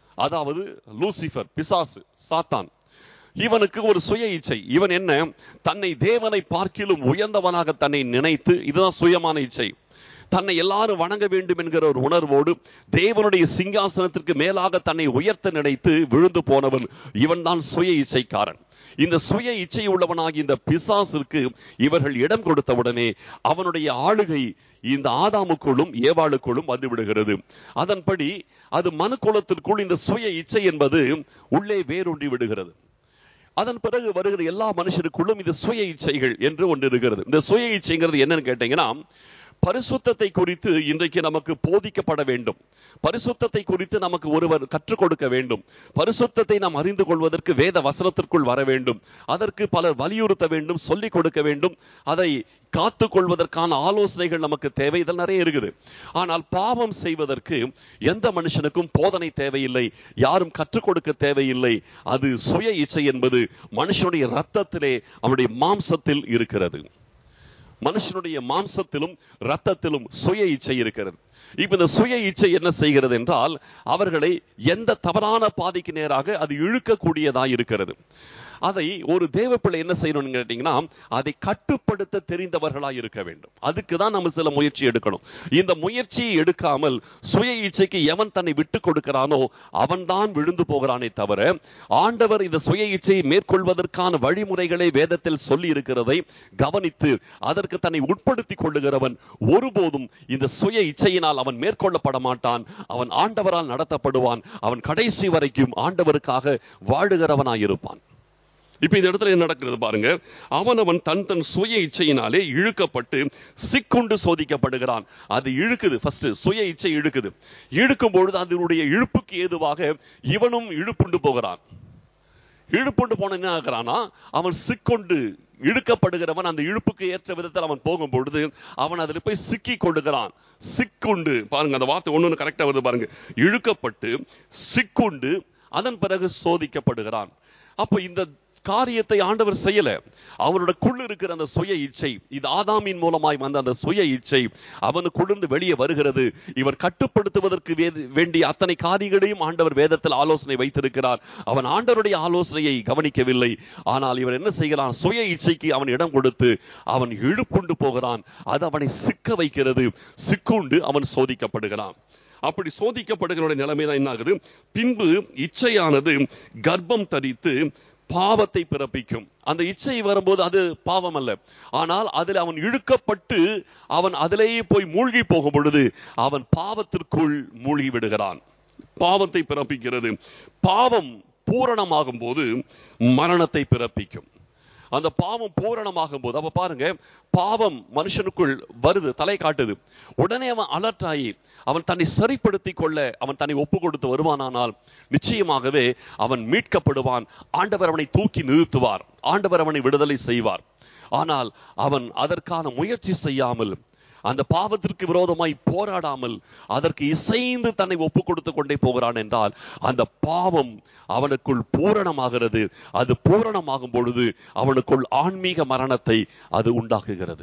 அதாவது லூசிபர் பிசாசு சாத்தான் இவனுக்கு ஒரு சுய இச்சை இவன் என்ன தன்னை தேவனை பார்க்கிலும் உயர்ந்தவனாக தன்னை நினைத்து இதுதான் சுயமான இச்சை தன்னை எல்லாரும் வணங்க வேண்டும் என்கிற ஒரு உணர்வோடு தேவனுடைய சிங்காசனத்திற்கு மேலாக தன்னை உயர்த்த நினைத்து விழுந்து போனவன் இவன் தான் சுய இச்சைக்காரன் இந்த சுய இச்சை உள்ளவனாகி இந்த பிசாசிற்கு இவர்கள் இடம் கொடுத்தவுடனே அவனுடைய ஆளுகை இந்த ஆதாமுக்குள்ளும் ஏவாளுக்குள்ளும் வந்து விடுகிறது அதன்படி அது மனு குலத்திற்குள் இந்த சுய இச்சை என்பது உள்ளே வேரூன்றி விடுகிறது அதன் பிறகு வருகிற எல்லா மனுஷருக்குள்ளும் இந்த சுய இச்சைகள் என்று ஒன்று இருக்கிறது இந்த சுய இச்சைங்கிறது என்னன்னு கேட்டீங்கன்னா பரிசுத்தத்தை குறித்து இன்றைக்கு நமக்கு போதிக்கப்பட வேண்டும் பரிசுத்தத்தை குறித்து நமக்கு ஒருவர் கற்றுக் கொடுக்க வேண்டும் பரிசுத்தத்தை நாம் அறிந்து கொள்வதற்கு வேத வசனத்திற்குள் வர வேண்டும் அதற்கு பலர் வலியுறுத்த வேண்டும் சொல்லிக் கொடுக்க வேண்டும் அதை காத்து கொள்வதற்கான ஆலோசனைகள் நமக்கு தேவை இதில் நிறைய இருக்குது ஆனால் பாவம் செய்வதற்கு எந்த மனுஷனுக்கும் போதனை தேவையில்லை யாரும் கற்றுக் கொடுக்க தேவையில்லை அது சுய இச்சை என்பது மனுஷனுடைய ரத்தத்திலே அவனுடைய மாம்சத்தில் இருக்கிறது மனுஷனுடைய மாம்சத்திலும் ரத்தத்திலும் சுய இச்சை இருக்கிறது இப்ப இந்த சுய இச்சை என்ன செய்கிறது என்றால் அவர்களை எந்த தவறான பாதைக்கு நேராக அது இழுக்கக்கூடியதா இருக்கிறது அதை ஒரு தேவ பிள்ளை என்ன செய்யணும்னு கேட்டீங்கன்னா அதை கட்டுப்படுத்த தெரிந்தவர்களா இருக்க வேண்டும் அதுக்கு தான் நம்ம சில முயற்சி எடுக்கணும் இந்த முயற்சியை எடுக்காமல் சுய இச்சைக்கு எவன் தன்னை விட்டு கொடுக்கிறானோ அவன் தான் விழுந்து போகிறானே தவிர ஆண்டவர் இந்த சுய இச்சையை மேற்கொள்வதற்கான வழிமுறைகளை வேதத்தில் சொல்லி இருக்கிறதை கவனித்து அதற்கு தன்னை உட்படுத்திக் கொள்ளுகிறவன் ஒருபோதும் இந்த சுய இச்சையினால் அவன் மேற்கொள்ளப்பட மாட்டான் அவன் ஆண்டவரால் நடத்தப்படுவான் அவன் கடைசி வரைக்கும் ஆண்டவருக்காக வாழுகிறவனாயிருப்பான் இப்ப இந்த இடத்துல என்ன நடக்கிறது பாருங்க அவன் அவன் தன் தன் சுய இச்சையினாலே இழுக்கப்பட்டு சிக்குண்டு சோதிக்கப்படுகிறான் அது இழுக்குது ஃபர்ஸ்ட் சுய இச்சை இழுக்குது இழுக்கும் பொழுது அதனுடைய இழுப்புக்கு ஏதுவாக இவனும் இழுப்புண்டு போகிறான் இழுப்புண்டு போன என்ன ஆகிறானா அவன் சிக்கொண்டு இழுக்கப்படுகிறவன் அந்த இழுப்புக்கு ஏற்ற விதத்தில் அவன் போகும் பொழுது அவன் அதில் போய் சிக்கி கொள்ளுகிறான் சிக்குண்டு பாருங்க அந்த வார்த்தை ஒண்ணு கரெக்டா வருது பாருங்க இழுக்கப்பட்டு சிக்குண்டு அதன் பிறகு சோதிக்கப்படுகிறான் அப்ப இந்த காரியத்தை ஆண்டவர் செய்யல அவனுக்குள்ள இருக்கிற அந்த சுய இச்சை இது ஆதாமின் மூலமாய் வந்த அந்த சுய இச்சை அவனுக்குள்ளிருந்து வெளியே வருகிறது இவர் கட்டுப்படுத்துவதற்கு வேண்டிய அத்தனை காரியங்களையும் ஆண்டவர் வேதத்தில் ஆலோசனை வைத்திருக்கிறார் அவன் ஆண்டவருடைய ஆலோசனையை கவனிக்கவில்லை ஆனால் இவர் என்ன செய்கிறான் சுய இச்சைக்கு அவன் இடம் கொடுத்து அவன் இழுப்புண்டு போகிறான் அது அவனை சிக்க வைக்கிறது சிக்குண்டு அவன் சோதிக்கப்படுகிறான் அப்படி சோதிக்கப்படுகிற நிலைமை தான் என்ன ஆகுது பின்பு இச்சையானது கர்ப்பம் தரித்து பாவத்தை பிறப்பிக்கும் அந்த இச்சை வரும்போது அது பாவம் அல்ல ஆனால் அதில் அவன் இழுக்கப்பட்டு அவன் அதிலேயே போய் மூழ்கி போகும் பொழுது அவன் பாவத்திற்குள் மூழ்கி விடுகிறான் பாவத்தை பிறப்பிக்கிறது பாவம் பூரணமாகும் போது மரணத்தை பிறப்பிக்கும் அந்த பாவம் பூரணமாகும் போது அப்ப பாருங்க பாவம் மனுஷனுக்குள் வருது தலை காட்டுது உடனே அவன் அலர்ட் ஆகி அவன் தன்னை சரிப்படுத்திக் கொள்ள அவன் தன்னை ஒப்பு கொடுத்து வருவானானால் நிச்சயமாகவே அவன் மீட்கப்படுவான் ஆண்டவர் அவனை தூக்கி நிறுத்துவார் ஆண்டவர் அவனை விடுதலை செய்வார் ஆனால் அவன் அதற்கான முயற்சி செய்யாமல் அந்த பாவத்திற்கு விரோதமாய் போராடாமல் அதற்கு இசைந்து தன்னை ஒப்பு கொடுத்து கொண்டே போகிறான் என்றால் அந்த பாவம் அவனுக்குள் பூரணமாகிறது அது பூரணமாகும் பொழுது அவனுக்குள் ஆன்மீக மரணத்தை அது உண்டாக்குகிறது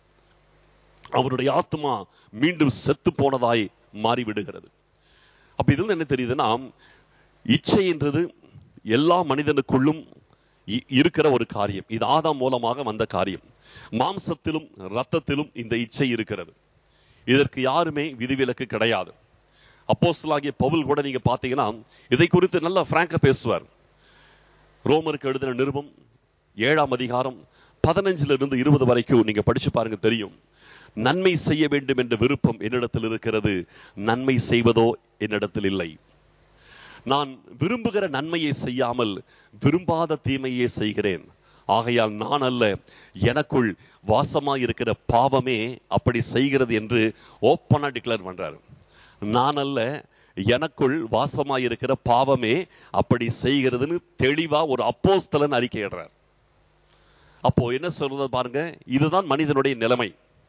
அவனுடைய ஆத்மா மீண்டும் செத்து போனதாய் மாறிவிடுகிறது அப்ப இதுல என்ன தெரியுதுன்னா இச்சை என்றது எல்லா மனிதனுக்குள்ளும் இருக்கிற ஒரு காரியம் இது ஆதாம் மூலமாக வந்த காரியம் மாம்சத்திலும் ரத்தத்திலும் இந்த இச்சை இருக்கிறது இதற்கு யாருமே விதிவிலக்கு கிடையாது அப்போஸ்தலாகிய பவுல் கூட நீங்க பாத்தீங்கன்னா இதை குறித்து நல்லா பிராங்கா பேசுவார் ரோமருக்கு எழுதின நிருபம் ஏழாம் அதிகாரம் பதினஞ்சுல இருந்து இருபது வரைக்கும் நீங்க படிச்சு பாருங்க தெரியும் நன்மை செய்ய வேண்டும் என்ற விருப்பம் என்னிடத்தில் இருக்கிறது நன்மை செய்வதோ என்னிடத்தில் இல்லை நான் விரும்புகிற நன்மையை செய்யாமல் விரும்பாத தீமையே செய்கிறேன் ஆகையால் நான் அல்ல எனக்குள் வாசமாய் இருக்கிற பாவமே அப்படி செய்கிறது என்று ஓப்பனா டிக்ளேர் பண்றாரு நான் அல்ல எனக்குள் வாசமாய் இருக்கிற பாவமே அப்படி செய்கிறதுன்னு தெளிவா ஒரு அப்போஸ்தலன் அறிக்கையிடுறார் அப்போ என்ன சொல்றது பாருங்க இதுதான் மனிதனுடைய நிலைமை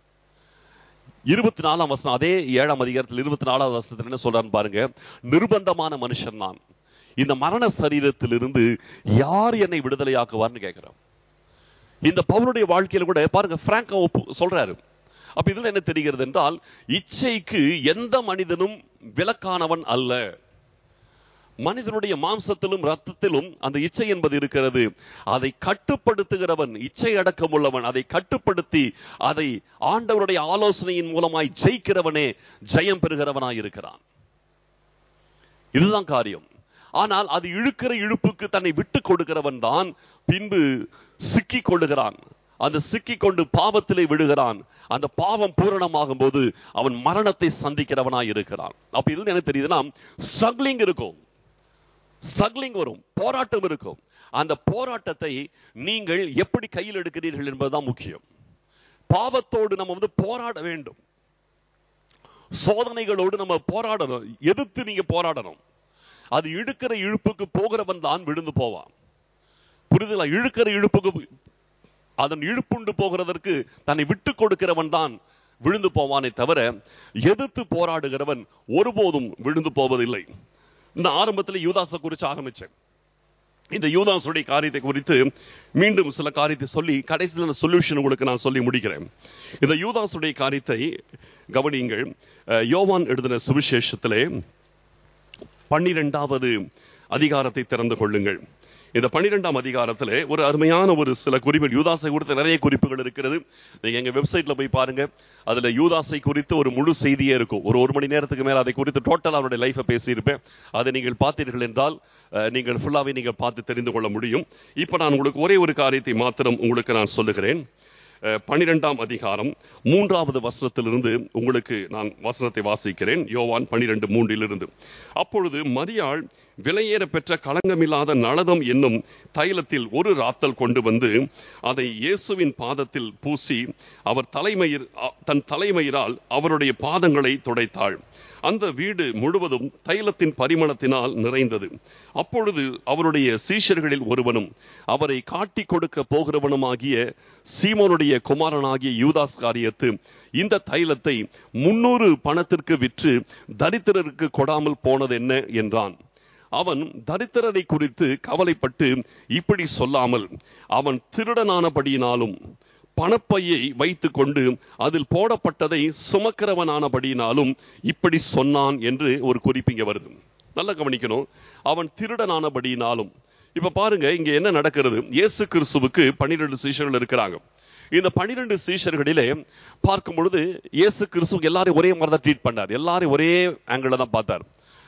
இருபத்தி நாலாம் வசனம் அதே ஏழாம் அதிகாரத்தில் இருபத்தி நாலாவது வசனத்தில் என்ன சொல்றான்னு பாருங்க நிர்பந்தமான மனுஷன் நான் இந்த மரண சரீரத்திலிருந்து யார் என்னை விடுதலையாக்குவார்னு கேட்கிறோம் இந்த பவுனுடைய வாழ்க்கையில கூட பாருங்க பிராங்கா சொல்றாரு அப்ப இதுல என்ன தெரிகிறது என்றால் இச்சைக்கு எந்த மனிதனும் விலக்கானவன் அல்ல மனிதனுடைய மாம்சத்திலும் ரத்தத்திலும் அந்த இச்சை என்பது இருக்கிறது அதை கட்டுப்படுத்துகிறவன் இச்சை அடக்கம் உள்ளவன் அதை கட்டுப்படுத்தி அதை ஆண்டவருடைய ஆலோசனையின் மூலமாய் ஜெயிக்கிறவனே ஜெயம் பெறுகிறவனாய் இருக்கிறான் இதுதான் காரியம் ஆனால் அது இழுக்கிற இழுப்புக்கு தன்னை விட்டு கொடுக்கிறவன் தான் பின்பு சிக்கிக் கொள்ளுகிறான் அந்த சிக்கிக் கொண்டு பாவத்திலே விடுகிறான் அந்த பாவம் பூரணமாகும் போது அவன் மரணத்தை சந்திக்கிறவனாய் இருக்கிறான் அப்ப இதுல என்ன தெரியுதுன்னா ஸ்ட்ரகிளிங் இருக்கும் ஸ்ட்ரகிளிங் வரும் போராட்டம் இருக்கும் அந்த போராட்டத்தை நீங்கள் எப்படி கையில் எடுக்கிறீர்கள் என்பதுதான் முக்கியம் பாவத்தோடு நம்ம வந்து போராட வேண்டும் சோதனைகளோடு நம்ம போராடணும் எதிர்த்து நீங்க போராடணும் அது இழுக்கிற இழுப்புக்கு போகிறவன் தான் விழுந்து போவான் புரிதலா இழுக்கிற இழுப்புக்கு அதன் இழுப்புண்டு போகிறதற்கு தன்னை விட்டு கொடுக்கிறவன் தான் விழுந்து போவானே தவிர எதிர்த்து போராடுகிறவன் ஒருபோதும் விழுந்து போவதில்லை இந்த ஆரம்பத்தில் யூதாசை குறித்து ஆரம்பிச்சேன் இந்த யூதாசுடைய காரியத்தை குறித்து மீண்டும் சில காரியத்தை சொல்லி கடைசியில் சொல்யூஷன் உங்களுக்கு நான் சொல்லி முடிக்கிறேன் இந்த யூதாசுடைய காரியத்தை கவனியுங்கள் அஹ், யோவான் எழுதின சுவிசேஷத்திலே பன்னிரெண்டாவது அதிகாரத்தை திறந்து கொள்ளுங்கள் இந்த பன்னிரெண்டாம் அதிகாரத்திலே ஒரு அருமையான ஒரு சில குறிப்புகள் யூதாசை குறித்த நிறைய குறிப்புகள் இருக்கிறது நீங்க எங்க வெப்சைட்ல போய் பாருங்க அதுல யூதாசை குறித்து ஒரு முழு செய்தியே இருக்கும் ஒரு ஒரு மணி நேரத்துக்கு மேல அதை குறித்து டோட்டல் அவருடைய லைஃபை பேசியிருப்பேன் அதை நீங்கள் பார்த்தீர்கள் என்றால் அஹ், நீங்கள் ஃபுல்லாவே நீங்கள் பார்த்து தெரிந்து கொள்ள முடியும் இப்போ நான் உங்களுக்கு ஒரே ஒரு காரியத்தை மாத்திரம் உங்களுக்கு நான் சொல்லுகிறேன் அஹ், பன்னிரெண்டாம் அதிகாரம் மூன்றாவது வசனத்திலிருந்து உங்களுக்கு நான் வசனத்தை வாசிக்கிறேன் யோவான் பன்னிரெண்டு மூன்றிலிருந்து அப்பொழுது மரியாள் விலையேற பெற்ற களங்கமில்லாத நளதம் என்னும் தைலத்தில் ஒரு ராத்தல் கொண்டு வந்து அதை இயேசுவின் பாதத்தில் பூசி அவர் தலைமயிர் அ- தன் தலைமயிரால் அவருடைய பாதங்களை துடைத்தாள் அந்த வீடு முழுவதும் தைலத்தின் பரிமளத்தினால் நிறைந்தது அப்பொழுது அவருடைய சீஷர்களில் ஒருவனும் அவரை காட்டிக் கொடுக்க போகிறவனுமாகிய சீமோனுடைய குமாரனாகிய யூதாஸ் காரியத்து இந்த தைலத்தை முன்னூறு பணத்திற்கு விற்று தரித்திரருக்கு கொடாமல் போனது என்ன என்றான் அவன் தரித்திரரை குறித்து கவலைப்பட்டு இப்படி சொல்லாமல் அவன் திருடனானபடியினாலும் பணப்பையை வைத்துக்கொண்டு அதில் போடப்பட்டதை சுமக்கிறவனானபடியினாலும் இப்படி சொன்னான் என்று ஒரு குறிப்பு இங்க வருது நல்லா கவனிக்கணும் அவன் திருடனானபடியினாலும் இப்ப பாருங்க இங்க என்ன நடக்கிறது இயேசு கிறிஸ்துவுக்கு பன்னிரெண்டு சீஷர்கள் இருக்கிறாங்க இந்த பன்னிரெண்டு சீஷர்களிலே பார்க்கும் பொழுது இயேசு கிறிஸ்து எல்லாரையும் ஒரே மாதிரி தான் ட்ரீட் பண்ணார் எல்லாரையும் ஒரே ஆங்கிள் தான் பார்த்தார்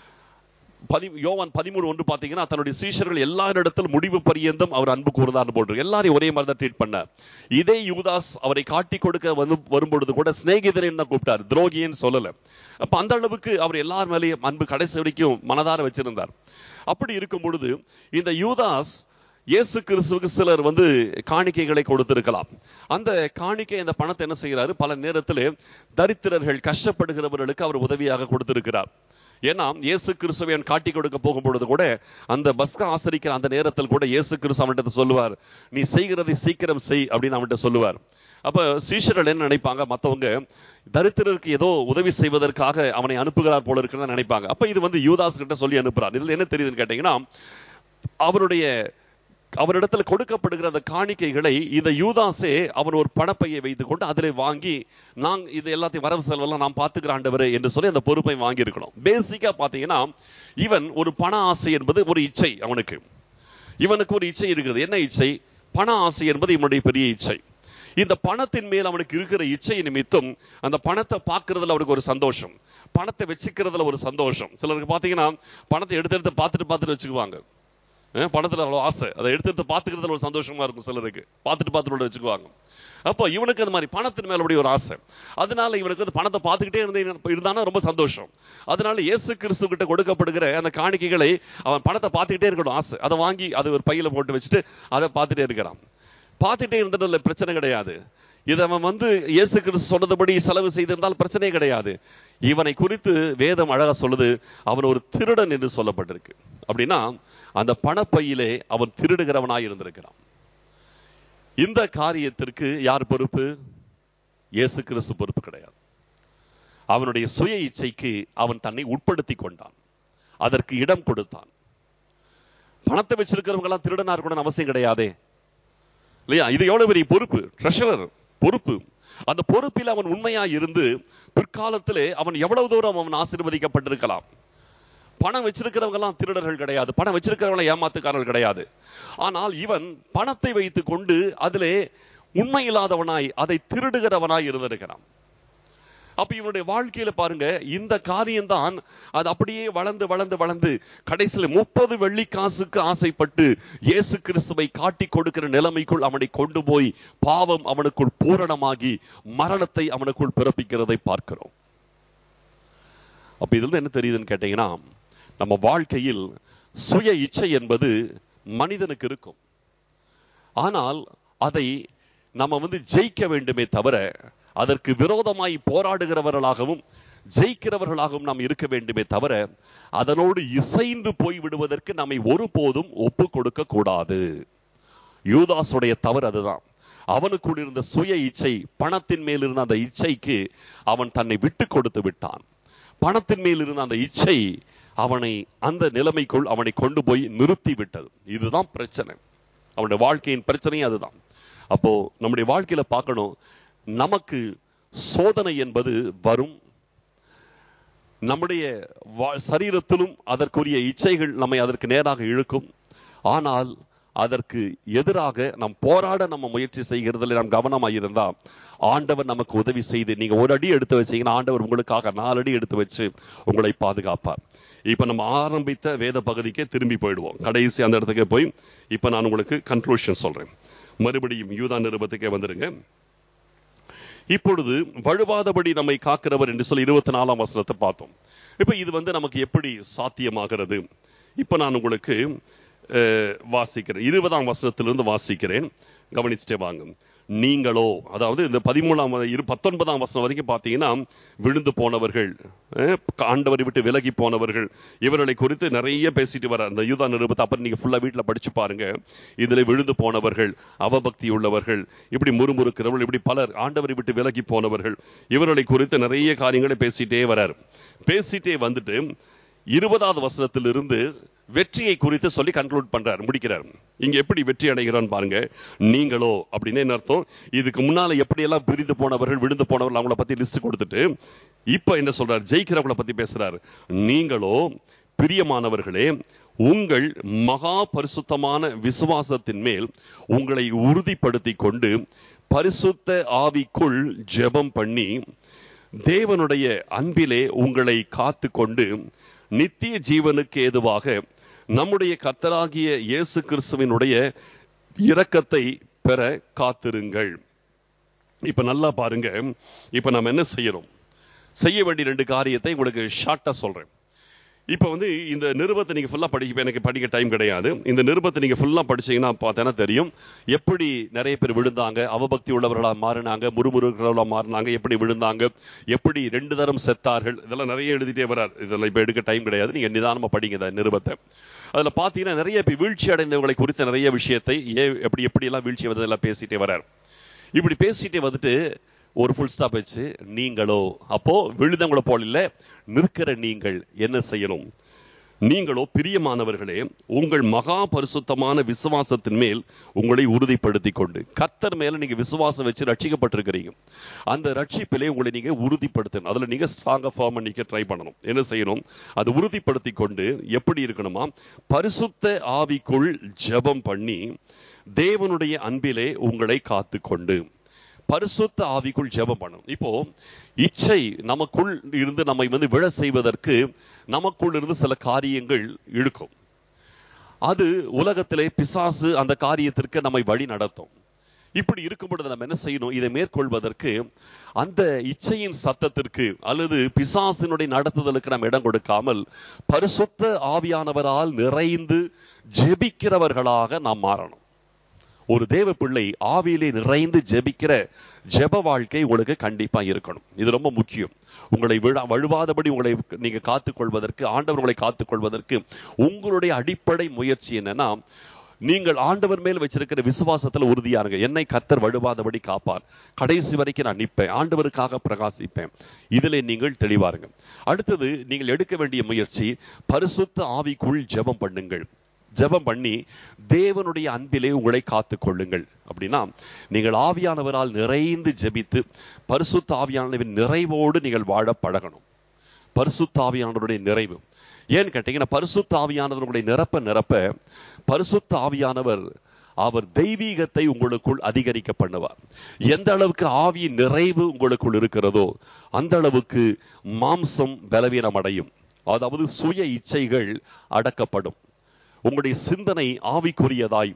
பதி யோவான் பதிமூணு ஒன்று பார்த்தீங்கன்னா தன்னுடைய சீஷர்கள் எல்லாரிடத்தில் முடிவு பரியந்தம் அவர் அன்பு கூறுதான்னு போட்டு எல்லாரையும் ஒரே மாதிரி தான் ட்ரீட் பண்ணார் இதே யூதாஸ் அவரை காட்டி கொடுக்க வந்து வரும்பொழுது கூட சிநேகிதரன் தான் கூப்பிட்டார் துரோகின்னு சொல்லல அப்ப அந்த அளவுக்கு அவர் எல்லார் மேலேயும் அன்பு கடைசி வரைக்கும் மனதார வச்சிருந்தார் அப்படி இருக்கும் பொழுது இந்த யூதாஸ் இயேசு கிறிஸ்துவுக்கு சிலர் வந்து காணிக்கைகளை கொடுத்திருக்கலாம் அந்த காணிக்கை அந்த பணத்தை என்ன செய்கிறாரு பல நேரத்தில் தரித்திரர்கள் கஷ்டப்படுகிறவர்களுக்கு அவர் உதவியாக கொடுத்திருக்கிறார் ஏன்னா இயேசு கிறிஸ்துவை அவன் காட்டி கொடுக்க போகும் பொழுது கூட அந்த பஸ்கா ஆசரிக்கிற அந்த நேரத்தில் கூட இயேசு கிறிஸ்து அவன்கிட்ட சொல்லுவார் நீ செய்கிறதை சீக்கிரம் செய் அப்படின்னு அவன்கிட்ட சொல்லுவார் அப்ப சீஷர்கள் என்ன நினைப்பாங்க மத்தவங்க தரித்திரருக்கு ஏதோ உதவி செய்வதற்காக அவனை அனுப்புகிறார் போல இருக்குன்னு நினைப்பாங்க அப்ப இது வந்து யூதாஸ் கிட்ட சொல்லி அனுப்புறார் இதுல என்ன தெரியுதுன்னு கேட்டீங்கன்னா அவருடைய அவரிடத்துல கொடுக்கப்படுகிற அந்த காணிக்கைகளை இந்த யூதாசே அவன் ஒரு பணப்பையை வைத்துக் கொண்டு அதிலே வாங்கி நான் இது எல்லாத்தையும் வரவு செலவெல்லாம் நான் பார்த்துக்கிற ஆண்டவரே என்று சொல்லி அந்த பொறுப்பை வாங்கி இருக்கணும் பேசிக்கா பாத்தீங்கன்னா இவன் ஒரு பண ஆசை என்பது ஒரு இச்சை அவனுக்கு இவனுக்கு ஒரு இச்சை இருக்குது என்ன இச்சை பண ஆசை என்பது இவனுடைய பெரிய இச்சை இந்த பணத்தின் மேல் அவனுக்கு இருக்கிற இச்சை நிமித்தம் அந்த பணத்தை பார்க்கறதுல அவனுக்கு ஒரு சந்தோஷம் பணத்தை வச்சுக்கிறதுல ஒரு சந்தோஷம் சிலருக்கு பாத்தீங்கன்னா பணத்தை எடுத்து எடுத்து பார்த்துட்டு பார்த்துட்டு வச்சுக்குவாங்க அஹ் பணத்துல அவ்வளவு ஆசை அதை எடுத்து எடுத்து பார்த்துக்கிறதுல ஒரு சந்தோஷமா இருக்கும் சிலருக்கு பார்த்துட்டு பார்த்துட்டு வச்சுக்குவாங்க அப்போ இவனுக்கு அந்த மாதிரி பணத்தின் மேல அப்படி ஒரு ஆசை அதனால இவனுக்கு வந்து பணத்தை பார்த்துக்கிட்டே இருந்து இருந்தானா ரொம்ப சந்தோஷம் அதனால இயேசு கிறிஸ்து கிட்ட கொடுக்கப்படுகிற அந்த காணிக்கைகளை அவன் பணத்தை பார்த்துக்கிட்டே இருக்கணும் ஆசை அதை வாங்கி அதை ஒரு பையில போட்டு வச்சுட்டு அதை பார்த்துட்டே இருக்கிறான் பார்த்துட்டே இருந்ததுல பிரச்சனை கிடையாது இதை அவன் வந்து இயேசு கிறிஸ்து சொன்னதுபடி செலவு செய்திருந்தால் பிரச்சனையே கிடையாது இவனை குறித்து வேதம் அழகா சொல்லுது அவன் ஒரு திருடன் என்று சொல்லப்பட்டிருக்கு அப்படின்னா அந்த பணப்பையிலே அவன் திருடுகிறவனாய் இருந்திருக்கிறான் இந்த காரியத்திற்கு யார் பொறுப்பு இயேசு கிறிஸ்து பொறுப்பு கிடையாது அவனுடைய சுய இச்சைக்கு அவன் தன்னை உட்படுத்தி கொண்டான் அதற்கு இடம் கொடுத்தான் பணத்தை வச்சிருக்கிறவங்க எல்லாம் திருடனா இருக்கணும்னு அவசியம் கிடையாதே இல்லையா இது எவ்வளவு பெரிய பொறுப்பு ட்ரெஷரர் பொறுப்பு அந்த பொறுப்பில் அவன் உண்மையா இருந்து பிற்காலத்திலே அவன் எவ்வளவு தூரம் அவன் ஆசீர்வதிக்கப்பட்டிருக்கலாம் பணம் வச்சிருக்கிறவங்க எல்லாம் திருடர்கள் கிடையாது பணம் வச்சிருக்கிறவங்க ஏமாத்துக்காரர்கள் கிடையாது ஆனால் இவன் பணத்தை வைத்துக் கொண்டு அதிலே உண்மை இல்லாதவனாய் அதை திருடுகிறவனாய் இருந்திருக்கிறான் அப்ப இவனுடைய வாழ்க்கையில பாருங்க இந்த காரியம்தான் அது அப்படியே வளர்ந்து வளர்ந்து வளர்ந்து கடைசியில் முப்பது வெள்ளி காசுக்கு ஆசைப்பட்டு இயேசு கிறிஸ்துவை காட்டி கொடுக்கிற நிலைமைக்குள் அவனை கொண்டு போய் பாவம் அவனுக்குள் பூரணமாகி மரணத்தை அவனுக்குள் பிறப்பிக்கிறதை பார்க்கிறோம் அப்ப இதுல இருந்து என்ன தெரியுதுன்னு கேட்டீங்கன்னா நம்ம வாழ்க்கையில் சுய இச்சை என்பது மனிதனுக்கு இருக்கும் ஆனால் அதை நம்ம வந்து ஜெயிக்க வேண்டுமே தவிர அதற்கு விரோதமாய் போராடுகிறவர்களாகவும் ஜெயிக்கிறவர்களாகவும் நாம் இருக்க வேண்டுமே தவிர அதனோடு இசைந்து போய் விடுவதற்கு நம்மை ஒருபோதும் ஒப்பு கொடுக்க கூடாது யூதாசுடைய தவறு அதுதான் அவனுக்குள் இருந்த சுய இச்சை பணத்தின் மேல் இருந்த அந்த இச்சைக்கு அவன் தன்னை விட்டு கொடுத்து விட்டான் பணத்தின் மேல் இருந்த அந்த இச்சை அவனை அந்த நிலைமைக்குள் அவனை கொண்டு போய் நிறுத்தி விட்டது இதுதான் பிரச்சனை அவனுடைய வாழ்க்கையின் பிரச்சனையே அதுதான் அப்போ நம்முடைய வாழ்க்கையில பார்க்கணும் நமக்கு சோதனை என்பது வரும் நம்முடைய சரீரத்திலும் அதற்குரிய இச்சைகள் நம்மை அதற்கு நேராக இழுக்கும் ஆனால் அதற்கு எதிராக நாம் போராட நம்ம முயற்சி செய்கிறதுல நாம் கவனமாக இருந்தா ஆண்டவர் நமக்கு உதவி செய்து நீங்க ஒரு அடி எடுத்து வச்சீங்கன்னா ஆண்டவர் உங்களுக்காக நாலு அடி எடுத்து வச்சு உங்களை பாதுகாப்பார் இப்ப நம்ம ஆரம்பித்த வேத பகுதிக்கே திரும்பி போயிடுவோம் கடைசி அந்த இடத்துக்கே போய் இப்ப நான் உங்களுக்கு கன்க்ளூஷன் சொல்றேன் மறுபடியும் யூதா நிருபத்துக்கே வந்துருங்க இப்பொழுது வழுவாதபடி நம்மை காக்கிறவர் என்று சொல்லி இருபத்தி நாலாம் வசனத்தை பார்த்தோம் இப்ப இது வந்து நமக்கு எப்படி சாத்தியமாகிறது இப்ப நான் உங்களுக்கு வாசிக்கிறேன் இருபதாம் வசனத்திலிருந்து வாசிக்கிறேன் கவனிச்சுட்டே வாங்க நீங்களோ அதாவது இந்த பதிமூணாம் இரு பத்தொன்பதாம் வசனம் வரைக்கும் பார்த்தீங்கன்னா விழுந்து போனவர்கள் ஆண்டவரை விட்டு விலகி போனவர்கள் இவர்களை குறித்து நிறைய பேசிட்டு வர அந்த யூதா நிருபத்தை அப்புறம் நீங்க ஃபுல்லா வீட்டில் படிச்சு பாருங்க இதுல விழுந்து போனவர்கள் அவபக்தி உள்ளவர்கள் இப்படி முறுமுறுக்கிறவர்கள் இப்படி பலர் ஆண்டவரை விட்டு விலகி போனவர்கள் இவர்களை குறித்து நிறைய காரியங்களை பேசிட்டே வரார் பேசிட்டே வந்துட்டு இருபதாவது வசனத்திலிருந்து வெற்றியை குறித்து சொல்லி கன்க்ளூட் பண்றார் முடிக்கிறார் இங்க எப்படி வெற்றி அடைகிறான்னு பாருங்க நீங்களோ அப்படின்னு என்ன அர்த்தம் இதுக்கு முன்னால எப்படி எல்லாம் பிரிந்து போனவர்கள் விழுந்து போனவர்கள் அவங்கள பத்தி லிஸ்ட் கொடுத்துட்டு இப்ப என்ன சொல்றாரு ஜெயிக்கிறவங்கள பத்தி பேசுறாரு நீங்களோ பிரியமானவர்களே உங்கள் மகா பரிசுத்தமான விசுவாசத்தின் மேல் உங்களை உறுதிப்படுத்தி கொண்டு பரிசுத்த ஆவிக்குள் ஜெபம் பண்ணி தேவனுடைய அன்பிலே உங்களை காத்து கொண்டு நித்திய ஜீவனுக்கு ஏதுவாக நம்முடைய கர்த்தராகிய இயேசு கிறிஸ்துவினுடைய இரக்கத்தை பெற காத்திருங்கள் இப்ப நல்லா பாருங்க இப்ப நம்ம என்ன செய்யறோம் செய்ய வேண்டிய ரெண்டு காரியத்தை உங்களுக்கு ஷார்ட்டா சொல்றேன் இப்ப வந்து இந்த நிருபத்தை நீங்க ஃபுல்லா படிக்க எனக்கு படிக்க டைம் கிடையாது இந்த நிருபத்தை நீங்க ஃபுல்லா படிச்சீங்கன்னா பார்த்தேன்னா தெரியும் எப்படி நிறைய பேர் விழுந்தாங்க அவபக்தி உள்ளவர்களா மாறினாங்க முறுமுறுக்கிறவர்களா மாறினாங்க எப்படி விழுந்தாங்க எப்படி ரெண்டு தரம் செத்தார்கள் இதெல்லாம் நிறைய எழுதிட்டே வரார் இதெல்லாம் இப்ப எடுக்க டைம் கிடையாது நீங்க நிதானமா படிங்க இந்த நிருபத்தை அதுல பாத்தீங்கன்னா நிறைய பேர் வீழ்ச்சி அடைந்தவர்களை குறித்த நிறைய விஷயத்தை ஏன் எப்படி எப்படி எல்லாம் வீழ்ச்சி வந்ததெல்லாம் பேசிட்டே வரார் இப்படி பேசிட்டே வந்துட்டு ஒரு ஃபுல் ஸ்டாப் வச்சு நீங்களோ அப்போ விழுந்தவங்கள போல இல்ல நிற்கிற நீங்கள் என்ன செய்யணும் நீங்களோ பிரியமானவர்களே உங்கள் மகா பரிசுத்தமான விசுவாசத்தின் மேல் உங்களை உறுதிப்படுத்தி கொண்டு கத்தர் மேல நீங்க விசுவாசம் வச்சு ரட்சிக்கப்பட்டிருக்கிறீங்க அந்த ரட்சிப்பிலே உங்களை நீங்க உறுதிப்படுத்தணும் அதுல நீங்க ஸ்ட்ராங்கா ஃபார்ம் பண்ணிக்க ட்ரை பண்ணணும் என்ன செய்யணும் அது உறுதிப்படுத்தி கொண்டு எப்படி இருக்கணுமா பரிசுத்த ஆவிக்குள் ஜெபம் பண்ணி தேவனுடைய அன்பிலே உங்களை காத்து கொண்டு பரிசுத்த ஆவிக்குள் ஜெபம் பண்ணும் இப்போ இச்சை நமக்குள் இருந்து நம்மை வந்து விழ செய்வதற்கு நமக்குள் இருந்து சில காரியங்கள் இழுக்கும் அது உலகத்திலே பிசாசு அந்த காரியத்திற்கு நம்மை வழி நடத்தும் இப்படி இருக்கும் பொழுது நம்ம என்ன செய்யணும் இதை மேற்கொள்வதற்கு அந்த இச்சையின் சத்தத்திற்கு அல்லது பிசாசினுடைய நடத்துதலுக்கு நம்ம இடம் கொடுக்காமல் பரிசுத்த ஆவியானவரால் நிறைந்து ஜெபிக்கிறவர்களாக நாம் மாறணும் ஒரு தேவ பிள்ளை ஆவியிலே நிறைந்து ஜெபிக்கிற ஜெப வாழ்க்கை உங்களுக்கு கண்டிப்பா இருக்கணும் இது ரொம்ப முக்கியம் உங்களை விழா வழுவாதபடி உங்களை நீங்க காத்துக்கொள்வதற்கு ஆண்டவர் உங்களை காத்துக்கொள்வதற்கு உங்களுடைய அடிப்படை முயற்சி என்னன்னா நீங்கள் ஆண்டவர் மேல் வச்சிருக்கிற விசுவாசத்துல உறுதியாருங்க என்னை கத்தர் வழுவாதபடி காப்பார் கடைசி வரைக்கும் நான் நிற்பேன் ஆண்டவருக்காக பிரகாசிப்பேன் இதுல நீங்கள் தெளிவாருங்க அடுத்தது நீங்கள் எடுக்க வேண்டிய முயற்சி பரிசுத்த ஆவிக்குள் ஜெபம் பண்ணுங்கள் ஜெபம் பண்ணி தேவனுடைய அன்பிலே உங்களை காத்து கொள்ளுங்கள் அப்படின்னா நீங்கள் ஆவியானவரால் நிறைந்து ஜெபித்து பரிசுத்த ஆவியானவரின் நிறைவோடு நீங்கள் வாழ பழகணும் பரிசுத்த ஆவியானவருடைய நிறைவு ஏன்னு கேட்டீங்கன்னா பரிசுத்த ஆவியானவர் உங்களை நிரப்ப நிரப்ப பரிசுத்த ஆவியானவர் அவர் தெய்வீகத்தை உங்களுக்குள் அதிகரிக்க பண்ணுவார் எந்த அளவுக்கு ஆவியின் நிறைவு உங்களுக்குள் இருக்கிறதோ அந்த அளவுக்கு மாம்சம் பலவீனம் அடையும் அதாவது சுய இச்சைகள் அடக்கப்படும் உங்களுடைய சிந்தனை ஆவிக்குரியதாய்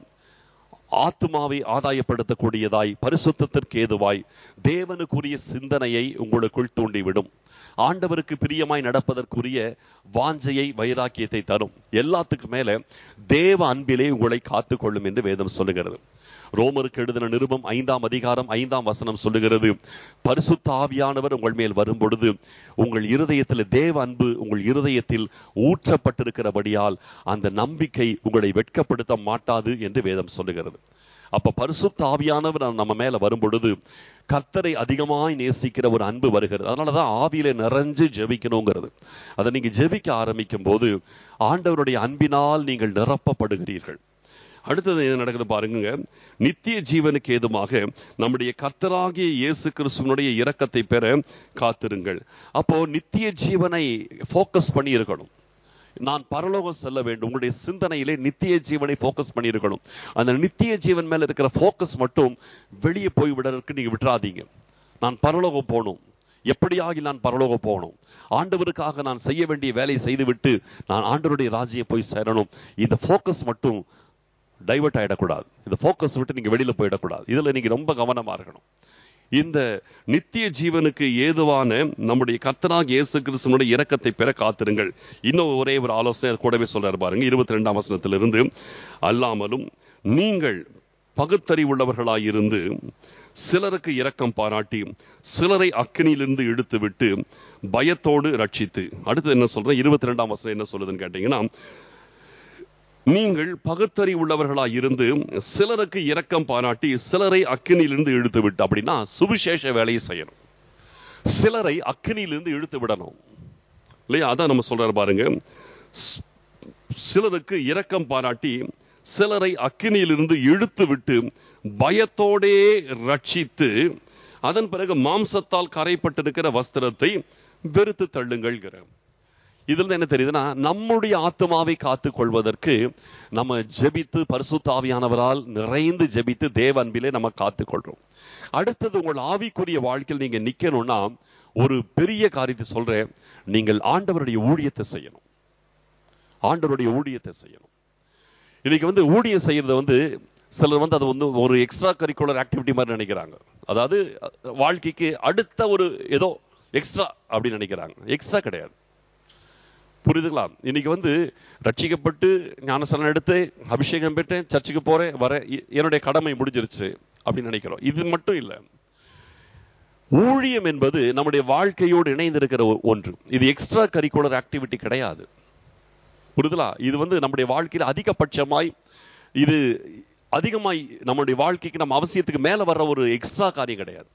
ஆத்மாவை ஆதாயப்படுத்தக்கூடியதாய் பரிசுத்தத்திற்கு ஏதுவாய் தேவனுக்குரிய சிந்தனையை உங்களுக்குள் தூண்டிவிடும் ஆண்டவருக்கு பிரியமாய் நடப்பதற்குரிய வாஞ்சையை வைராக்கியத்தை தரும் எல்லாத்துக்கு மேல தேவ அன்பிலே உங்களை காத்துக்கொள்ளும் என்று வேதம் சொல்லுகிறது ரோமருக்கு எழுதின நிருபம் ஐந்தாம் அதிகாரம் ஐந்தாம் வசனம் சொல்லுகிறது பரிசுத்த ஆவியானவர் உங்கள் மேல் வரும் பொழுது உங்கள் இருதயத்தில் தேவ அன்பு உங்கள் இருதயத்தில் ஊற்றப்பட்டிருக்கிறபடியால் அந்த நம்பிக்கை உங்களை வெட்கப்படுத்த மாட்டாது என்று வேதம் சொல்லுகிறது அப்ப பரிசுத்த ஆவியானவர் நம்ம மேல வரும் பொழுது கர்த்தரை அதிகமாய் நேசிக்கிற ஒரு அன்பு வருகிறது அதனாலதான் ஆவியில நிறைஞ்சு ஜெபிக்கணுங்கிறது அதை நீங்க ஜெபிக்க ஆரம்பிக்கும் போது ஆண்டவருடைய அன்பினால் நீங்கள் நிரப்பப்படுகிறீர்கள் அடுத்தது என்ன நடக்குது பாருங்க நித்திய ஜீவனுக்கு ஏதுமாக நம்முடைய கர்த்தராகிய இயேசு கிறிஸ்துவனுடைய இரக்கத்தை பெற காத்திருங்கள் அப்போ நித்திய ஜீவனை ஃபோக்கஸ் பண்ணி இருக்கணும் நான் பரலோகம் செல்ல வேண்டும் உங்களுடைய சிந்தனையிலே நித்திய ஜீவனை ஃபோக்கஸ் பண்ணியிருக்கணும் அந்த நித்திய ஜீவன் மேல இருக்கிற ஃபோக்கஸ் மட்டும் வெளியே போய் விடறதுக்கு நீங்க விட்டுறாதீங்க நான் பரலோகம் போகணும் எப்படியாகி நான் பரலோகம் போகணும் ஆண்டவருக்காக நான் செய்ய வேண்டிய வேலையை செய்துவிட்டு நான் ஆண்டவருடைய ராஜ்யம் போய் சேரணும் இந்த ஃபோக்கஸ் மட்டும் டைவர்ட் ஆயிடக்கூடாது இந்த ஃபோக்கஸ் விட்டு நீங்க வெளியில போயிடக்கூடாது இதுல நீங்க ரொம்ப கவனமா இருக்கணும் இந்த நித்திய ஜீவனுக்கு ஏதுவான நம்முடைய கர்த்தராக இயேசு கிறிஸ்துவனுடைய இரக்கத்தை பெற காத்திருங்கள் இன்னும் ஒரே ஒரு ஆலோசனை அது கூடவே சொல்றாரு பாருங்க இருபத்தி ரெண்டாம் வசனத்திலிருந்து அல்லாமலும் நீங்கள் பகுத்தறிவுள்ளவர்களாயிருந்து சிலருக்கு இரக்கம் பாராட்டி சிலரை அக்கினியிலிருந்து இழுத்து விட்டு பயத்தோடு ரட்சித்து அடுத்து என்ன சொல்றேன் இருபத்தி ரெண்டாம் வசனம் என்ன சொல்லுதுன்னு கேட்டீங்கன்னா நீங்கள் பகுத்தறி உள்ளவர்களாய் இருந்து சிலருக்கு இரக்கம் பாராட்டி சிலரை அக்கினியிலிருந்து இழுத்து விட்டு அப்படின்னா சுவிசேஷ வேலையை செய்யணும் சிலரை அக்கினியிலிருந்து இழுத்து விடணும் இல்லையா அதான் நம்ம சொல்றாரு பாருங்க ஸ்- சிலருக்கு இரக்கம் பாராட்டி சிலரை அக்கினியிலிருந்து இழுத்து விட்டு பயத்தோடே ரட்சித்து அதன் பிறகு மாம்சத்தால் கரைப்பட்டிருக்கிற வஸ்திரத்தை வெறுத்து தள்ளுங்கள்ங்கிற இதுல இருந்து என்ன தெரியுதுன்னா நம்முடைய ஆத்மாவை காத்துக் கொள்வதற்கு நம்ம ஜெபித்து பரிசுத்த ஆவியானவரால் நிறைந்து ஜெபித்து தேவ அன்பிலே நம்ம காத்துக் கொள்றோம் அடுத்தது உங்கள் ஆவிக்குரிய வாழ்க்கையில் நீங்க நிக்கணும்னா ஒரு பெரிய காரியத்தை சொல்றேன் நீங்கள் ஆண்டவருடைய ஊழியத்தை செய்யணும் ஆண்டவருடைய ஊழியத்தை செய்யணும் இன்னைக்கு வந்து ஊழியம் செய்யறது வந்து சிலர் வந்து அது வந்து ஒரு எக்ஸ்ட்ரா கரிக்குலர் ஆக்டிவிட்டி மாதிரி நினைக்கிறாங்க அதாவது அஹ், வாழ்க்கைக்கு அடுத்த ஒரு ஏதோ எக்ஸ்ட்ரா அப்படின்னு நினைக்கிறாங்க எக்ஸ்ட்ரா கிடையாது புரியுதுங்களா இன்னைக்கு வந்து ரட்சிக்கப்பட்டு ஞானசலன் எடுத்து அபிஷேகம் பெற்றேன் சர்ச்சுக்கு போறேன் வர என்னுடைய கடமை முடிஞ்சிருச்சு அப்படின்னு நினைக்கிறோம் இது மட்டும் இல்லை ஊழியம் என்பது நம்முடைய வாழ்க்கையோடு இணைந்திருக்கிற ஒ- ஒன்று இது எக்ஸ்ட்ரா கரிக்குலர் ஆக்டிவிட்டி கிடையாது புரியுதுலா இது வந்து நம்முடைய வாழ்க்கையில் அதிகபட்சமாய் இது அதிகமாய் நம்முடைய வாழ்க்கைக்கு நம்ம அவசியத்துக்கு மேல வர்ற ஒரு எக்ஸ்ட்ரா காரியம் கிடையாது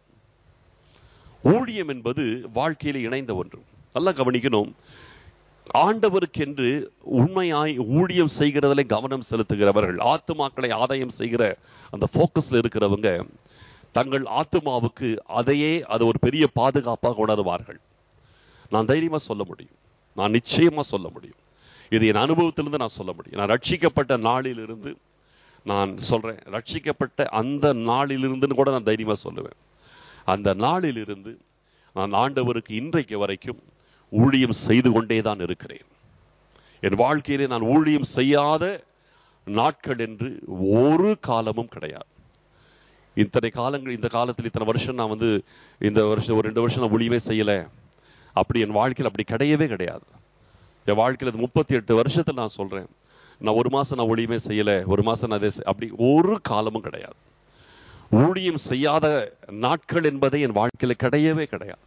ஊழியம் என்பது வாழ்க்கையில இணைந்த ஒன்று நல்லா கவனிக்கணும் ஆண்டவருக்கென்று உண்மையாய் ஊழியம் செய்கிறதிலே கவனம் செலுத்துகிறவர்கள் ஆத்துமாக்களை ஆதாயம் செய்கிற அந்த போக்கஸ்ல இருக்கிறவங்க தங்கள் ஆத்துமாவுக்கு அதையே அது ஒரு பெரிய பாதுகாப்பாக உணருவார்கள் நான் தைரியமா சொல்ல முடியும் நான் நிச்சயமா சொல்ல முடியும் இது என் அனுபவத்திலிருந்து நான் சொல்ல முடியும் நான் ரட்சிக்கப்பட்ட நாளிலிருந்து நான் சொல்றேன் ரட்சிக்கப்பட்ட அந்த நாளிலிருந்துன்னு கூட நான் தைரியமா சொல்லுவேன் அந்த நாளிலிருந்து நான் ஆண்டவருக்கு இன்றைக்கு வரைக்கும் ஊழியம் செய்து கொண்டே தான் இருக்கிறேன் என் வாழ்க்கையிலே நான் ஊழியம் செய்யாத நாட்கள் என்று ஒரு காலமும் கிடையாது இத்தனை காலங்கள் இந்த காலத்தில் இத்தனை வருஷம் நான் வந்து இந்த வருஷம் ஒரு ரெண்டு வருஷம் நான் ஊழியமே செய்யல அப்படி என் வாழ்க்கையில் அப்படி கிடையவே கிடையாது என் வாழ்க்கையில் முப்பத்தி எட்டு வருஷத்துல நான் சொல்றேன் நான் ஒரு மாசம் நான் ஊழியமே செய்யல ஒரு மாசம் நான் அதை செய்- அப்படி ஒரு காலமும் கிடையாது ஊழியம் செய்யாத நாட்கள் என்பதை என் வாழ்க்கையில கிடையவே கிடையாது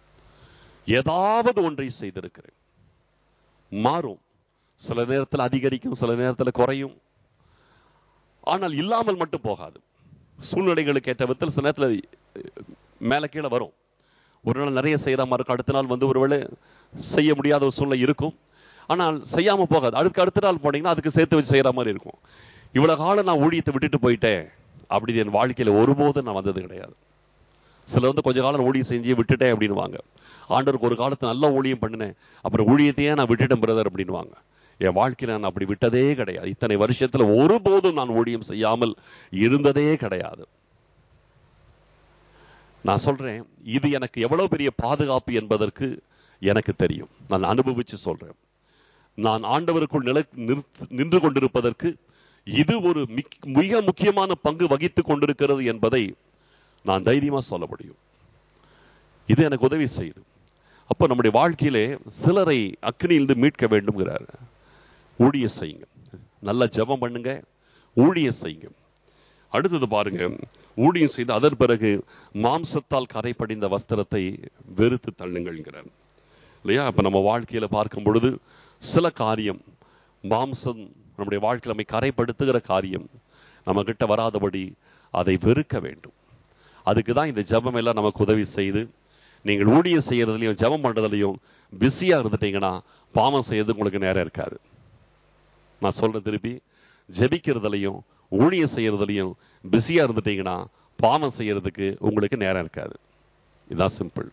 ஏதாவது ஒன்றை செய்திருக்கிறேன் மாறும் சில நேரத்தில் அதிகரிக்கும் சில நேரத்தில் குறையும் ஆனால் இல்லாமல் மட்டும் போகாது சூழ்நிலைகளுக்கு ஏற்ற விதத்தில் சில நேரத்தில் மேல கீழே வரும் ஒரு நாள் நிறைய செய்யற மாதிரி இருக்கும் அடுத்த நாள் வந்து ஒருவேளை செய்ய முடியாத ஒரு சூழ்நிலை இருக்கும் ஆனால் செய்யாம போகாது அதுக்கு அடுத்த நாள் போனீங்கன்னா அதுக்கு சேர்த்து வச்சு செய்யற மாதிரி இருக்கும் இவ்வளவு காலம் நான் ஊழியத்தை விட்டுட்டு போயிட்டேன் அப்படி என் வாழ்க்கையில ஒருபோதும் நான் வந்தது கிடையாது சிலர் வந்து கொஞ்ச காலம் ஊழியம் செஞ்சு விட்டுட்டேன் அப்படின்னுவாங்க ஆண்டவருக்கு ஒரு காலத்து நல்ல ஊழியம் பண்ணினேன் அப்புறம் ஊழியத்தையே நான் விட்டுட்டேன் பிரதர் அப்படின்னுவாங்க என் வாழ்க்கையில நான் அப்படி விட்டதே கிடையாது இத்தனை வருஷத்துல ஒருபோதும் நான் ஊழியம் செய்யாமல் இருந்ததே கிடையாது நான் சொல்றேன் இது எனக்கு எவ்வளவு பெரிய பாதுகாப்பு என்பதற்கு எனக்கு தெரியும் நான் அனுபவிச்சு சொல்றேன் நான் ஆண்டவருக்குள் நிலை நிறுத்- நின்று கொண்டிருப்பதற்கு இது ஒரு மிக்- மிக முக்கியமான பங்கு வகித்துக் கொண்டிருக்கிறது என்பதை நான் தைரியமா சொல்ல முடியும் இது எனக்கு உதவி செய்யுது அப்போ நம்முடைய வாழ்க்கையிலே சிலரை அக்னியிலிருந்து மீட்க வேண்டும்ங்கிறார் ஊழிய செய்யுங்க நல்லா ஜெபம் பண்ணுங்க ஊழிய செய்யுங்க அடுத்தது பாருங்க ஊழியம் செய்து அதன் பிறகு மாம்சத்தால் கரை படிந்த வஸ்திரத்தை வெறுத்து தள்ளுங்கள்ங்கிறார் இல்லையா அப்ப நம்ம வாழ்க்கையில பார்க்கும் பொழுது சில காரியம் மாம்சம் நம்முடைய வாழ்க்கையில நம்மை கரைப்படுத்துகிற காரியம் நம்ம கிட்ட வராதபடி அதை வெறுக்க வேண்டும் அதுக்கு தான் இந்த ஜெபம் எல்லாம் நமக்கு உதவி செய்து நீங்கள் ஊழியம் செய்யறதுலையும் ஜெபம் பண்றதுலையும் பிஸியா இருந்துட்டீங்கன்னா பாவம் செய்யறது உங்களுக்கு நேரம் இருக்காது நான் சொல்றேன் திருப்பி ஜெபிக்கிறதுலையும் ஊழியம் செய்யறதுலையும் பிஸியா இருந்துட்டீங்கன்னா பாவம் செய்யறதுக்கு உங்களுக்கு நேரம் இருக்காது இதுதான் சிம்பிள்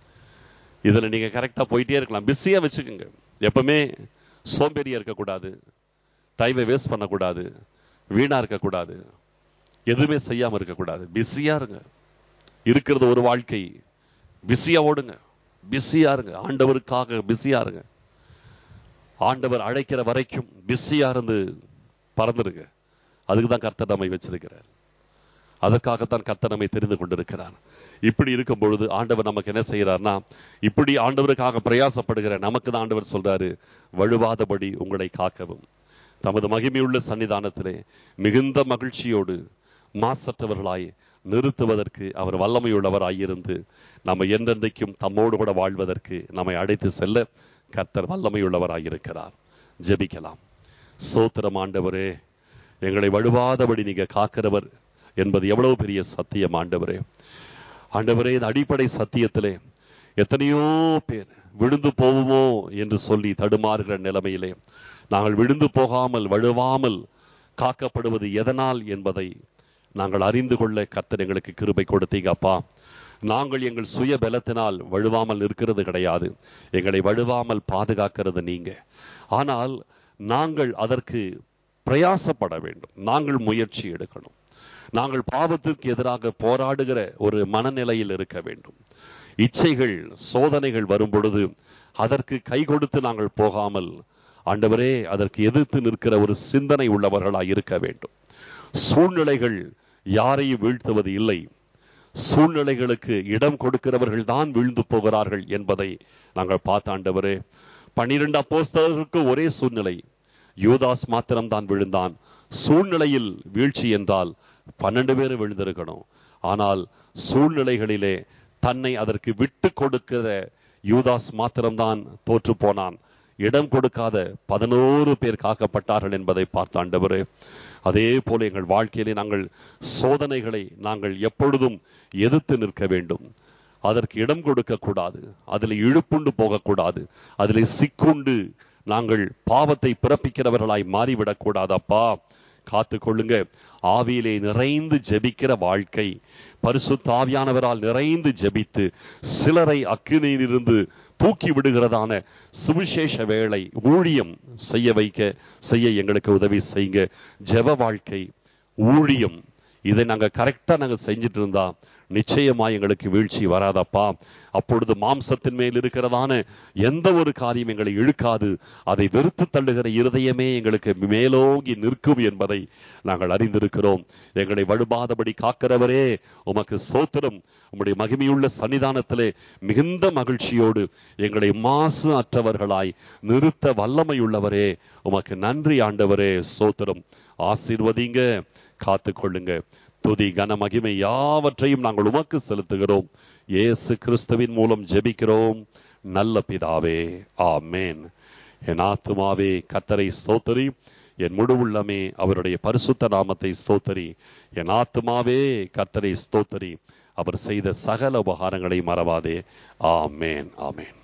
இதுல நீங்க கரெக்டா போயிட்டே இருக்கலாம் பிஸியா வச்சுக்கோங்க எப்பவுமே சோம்பேறியா இருக்கக்கூடாது டைமை வேஸ்ட் பண்ணக்கூடாது வீணா இருக்கக்கூடாது எதுவுமே செய்யாம இருக்கக்கூடாது பிஸியா இருங்க இருக்கிறது ஒரு வாழ்க்கை பிஸியா ஓடுங்க பிஸியா இருங்க ஆண்டவருக்காக பிஸியா இருங்க ஆண்டவர் அழைக்கிற வரைக்கும் பிஸியா இருந்து பறந்துருங்க அதுக்கு தான் கர்த்தர் நம்மை வச்சிருக்கிறார் அதற்காகத்தான் கர்த்தர் நம்மை தெரிந்து கொண்டிருக்கிறார் இப்படி இருக்கும் பொழுது ஆண்டவர் நமக்கு என்ன செய்யறார்னா இப்படி ஆண்டவருக்காக பிரயாசப்படுகிற நமக்கு தான் ஆண்டவர் சொல்றாரு வழுவாதபடி உங்களை காக்கவும் தமது மகிமையுள்ள சன்னிதானத்திலே மிகுந்த மகிழ்ச்சியோடு மாசற்றவர்களாய் நிறுத்துவதற்கு அவர் வல்லமையுள்ளவராயிருந்து நம்ம என்றென்றைக்கும் தம்மோடு கூட வாழ்வதற்கு நம்மை அழைத்து செல்ல கர்த்தர் வல்லமையுள்ளவராயிருக்கிறார் ஜெபிக்கலாம் சோத்திரம் ஆண்டவரே எங்களை வழுவாதபடி நீங்க காக்கிறவர் என்பது எவ்வளவு பெரிய சத்தியம் ஆண்டவரே ஆண்டவரே இந்த அடிப்படை சத்தியத்திலே எத்தனையோ பேர் விழுந்து போவோமோ என்று சொல்லி தடுமாறுகிற நிலைமையிலே நாங்கள் விழுந்து போகாமல் வழுவாமல் காக்கப்படுவது எதனால் என்பதை நாங்கள் அறிந்து கொள்ள கர்த்தர் எங்களுக்கு கிருபை கொடுத்தீங்க அப்பா நாங்கள் எங்கள் சுய பலத்தினால் வழுவாமல் இருக்கிறது கிடையாது எங்களை வழுவாமல் பாதுகாக்கிறது நீங்க ஆனால் நாங்கள் அதற்கு பிரயாசப்பட வேண்டும் நாங்கள் முயற்சி எடுக்கணும் நாங்கள் பாவத்திற்கு எதிராக போராடுகிற ஒரு மனநிலையில் இருக்க வேண்டும் இச்சைகள் சோதனைகள் வரும் பொழுது அதற்கு கை கொடுத்து நாங்கள் போகாமல் ஆண்டவரே அதற்கு எதிர்த்து நிற்கிற ஒரு சிந்தனை உள்ளவர்களாய் இருக்க வேண்டும் சூழ்நிலைகள் யாரையும் வீழ்த்துவது இல்லை சூழ்நிலைகளுக்கு இடம் கொடுக்கிறவர்கள் தான் வீழ்ந்து போகிறார்கள் என்பதை நாங்கள் பார்த்த ஆண்டவரே பன்னிரண்டு அப்போஸ்தலருக்கு ஒரே சூழ்நிலை யூதாஸ் மாத்திரம் தான் விழுந்தான் சூழ்நிலையில் வீழ்ச்சி என்றால் பன்னெண்டு பேர் விழுந்திருக்கணும் ஆனால் சூழ்நிலைகளிலே தன்னை அதற்கு விட்டு கொடுக்கிற யூதாஸ் மாத்திரம்தான் தோற்று போனான் இடம் கொடுக்காத பதினோரு பேர் காக்கப்பட்டார்கள் என்பதை பார்த்த ஆண்டவரே அதே போல எங்கள் வாழ்க்கையிலே நாங்கள் சோதனைகளை நாங்கள் எப்பொழுதும் எதிர்த்து நிற்க வேண்டும் அதற்கு இடம் கொடுக்க கூடாது அதில் இழுப்புண்டு போகக்கூடாது அதில் சிக்குண்டு நாங்கள் பாவத்தை பிறப்பிக்கிறவர்களாய் மாறிவிடக் கூடாது அப்பா காத்து கொள்ளுங்க ஆவியிலே நிறைந்து ஜெபிக்கிற வாழ்க்கை பரிசுத்த ஆவியானவரால் நிறைந்து ஜெபித்து சிலரை அக்கினியிலிருந்து தூக்கி விடுகிறதான சுவிசேஷ வேலை ஊழியம் செய்ய வைக்க செய்ய எங்களுக்கு உதவி செய்யுங்க ஜெப வாழ்க்கை ஊழியம் இதை நாங்க கரெக்டா நாங்க செஞ்சுட்டு இருந்தா நிச்சயமா எங்களுக்கு வீழ்ச்சி வராதப்பா அப்பொழுது மாம்சத்தின் மேல் இருக்கிறதான எந்த ஒரு காரியம் எங்களை இழுக்காது அதை வெறுத்து தள்ளுகிற இருதயமே எங்களுக்கு மேலோங்கி நிற்கும் என்பதை நாங்கள் அறிந்திருக்கிறோம் எங்களை வழுபாதபடி காக்கிறவரே உமக்கு சோத்திரம் உம்முடைய மகிமையுள்ள சன்னிதானத்திலே மிகுந்த மகிழ்ச்சியோடு எங்களை மாசு அற்றவர்களாய் நிறுத்த வல்லமையுள்ளவரே உமக்கு நன்றி ஆண்டவரே சோத்திரம் ஆசீர்வதிங்க காத்து கொள்ளுங்க துதி கன மகிமை யாவற்றையும் நாங்கள் உமக்கு செலுத்துகிறோம் இயேசு கிறிஸ்துவின் மூலம் ஜெபிக்கிறோம் நல்ல பிதாவே ஆமேன் என் ஆத்துமாவே கத்தரை ஸ்தோத்தரி என் முழு உள்ளமே அவருடைய பரிசுத்த நாமத்தை ஸ்தோத்தரி என் ஆத்துமாவே கத்தரை ஸ்தோத்தரி அவர் செய்த சகல உபகாரங்களை மறவாதே ஆமேன் ஆமேன்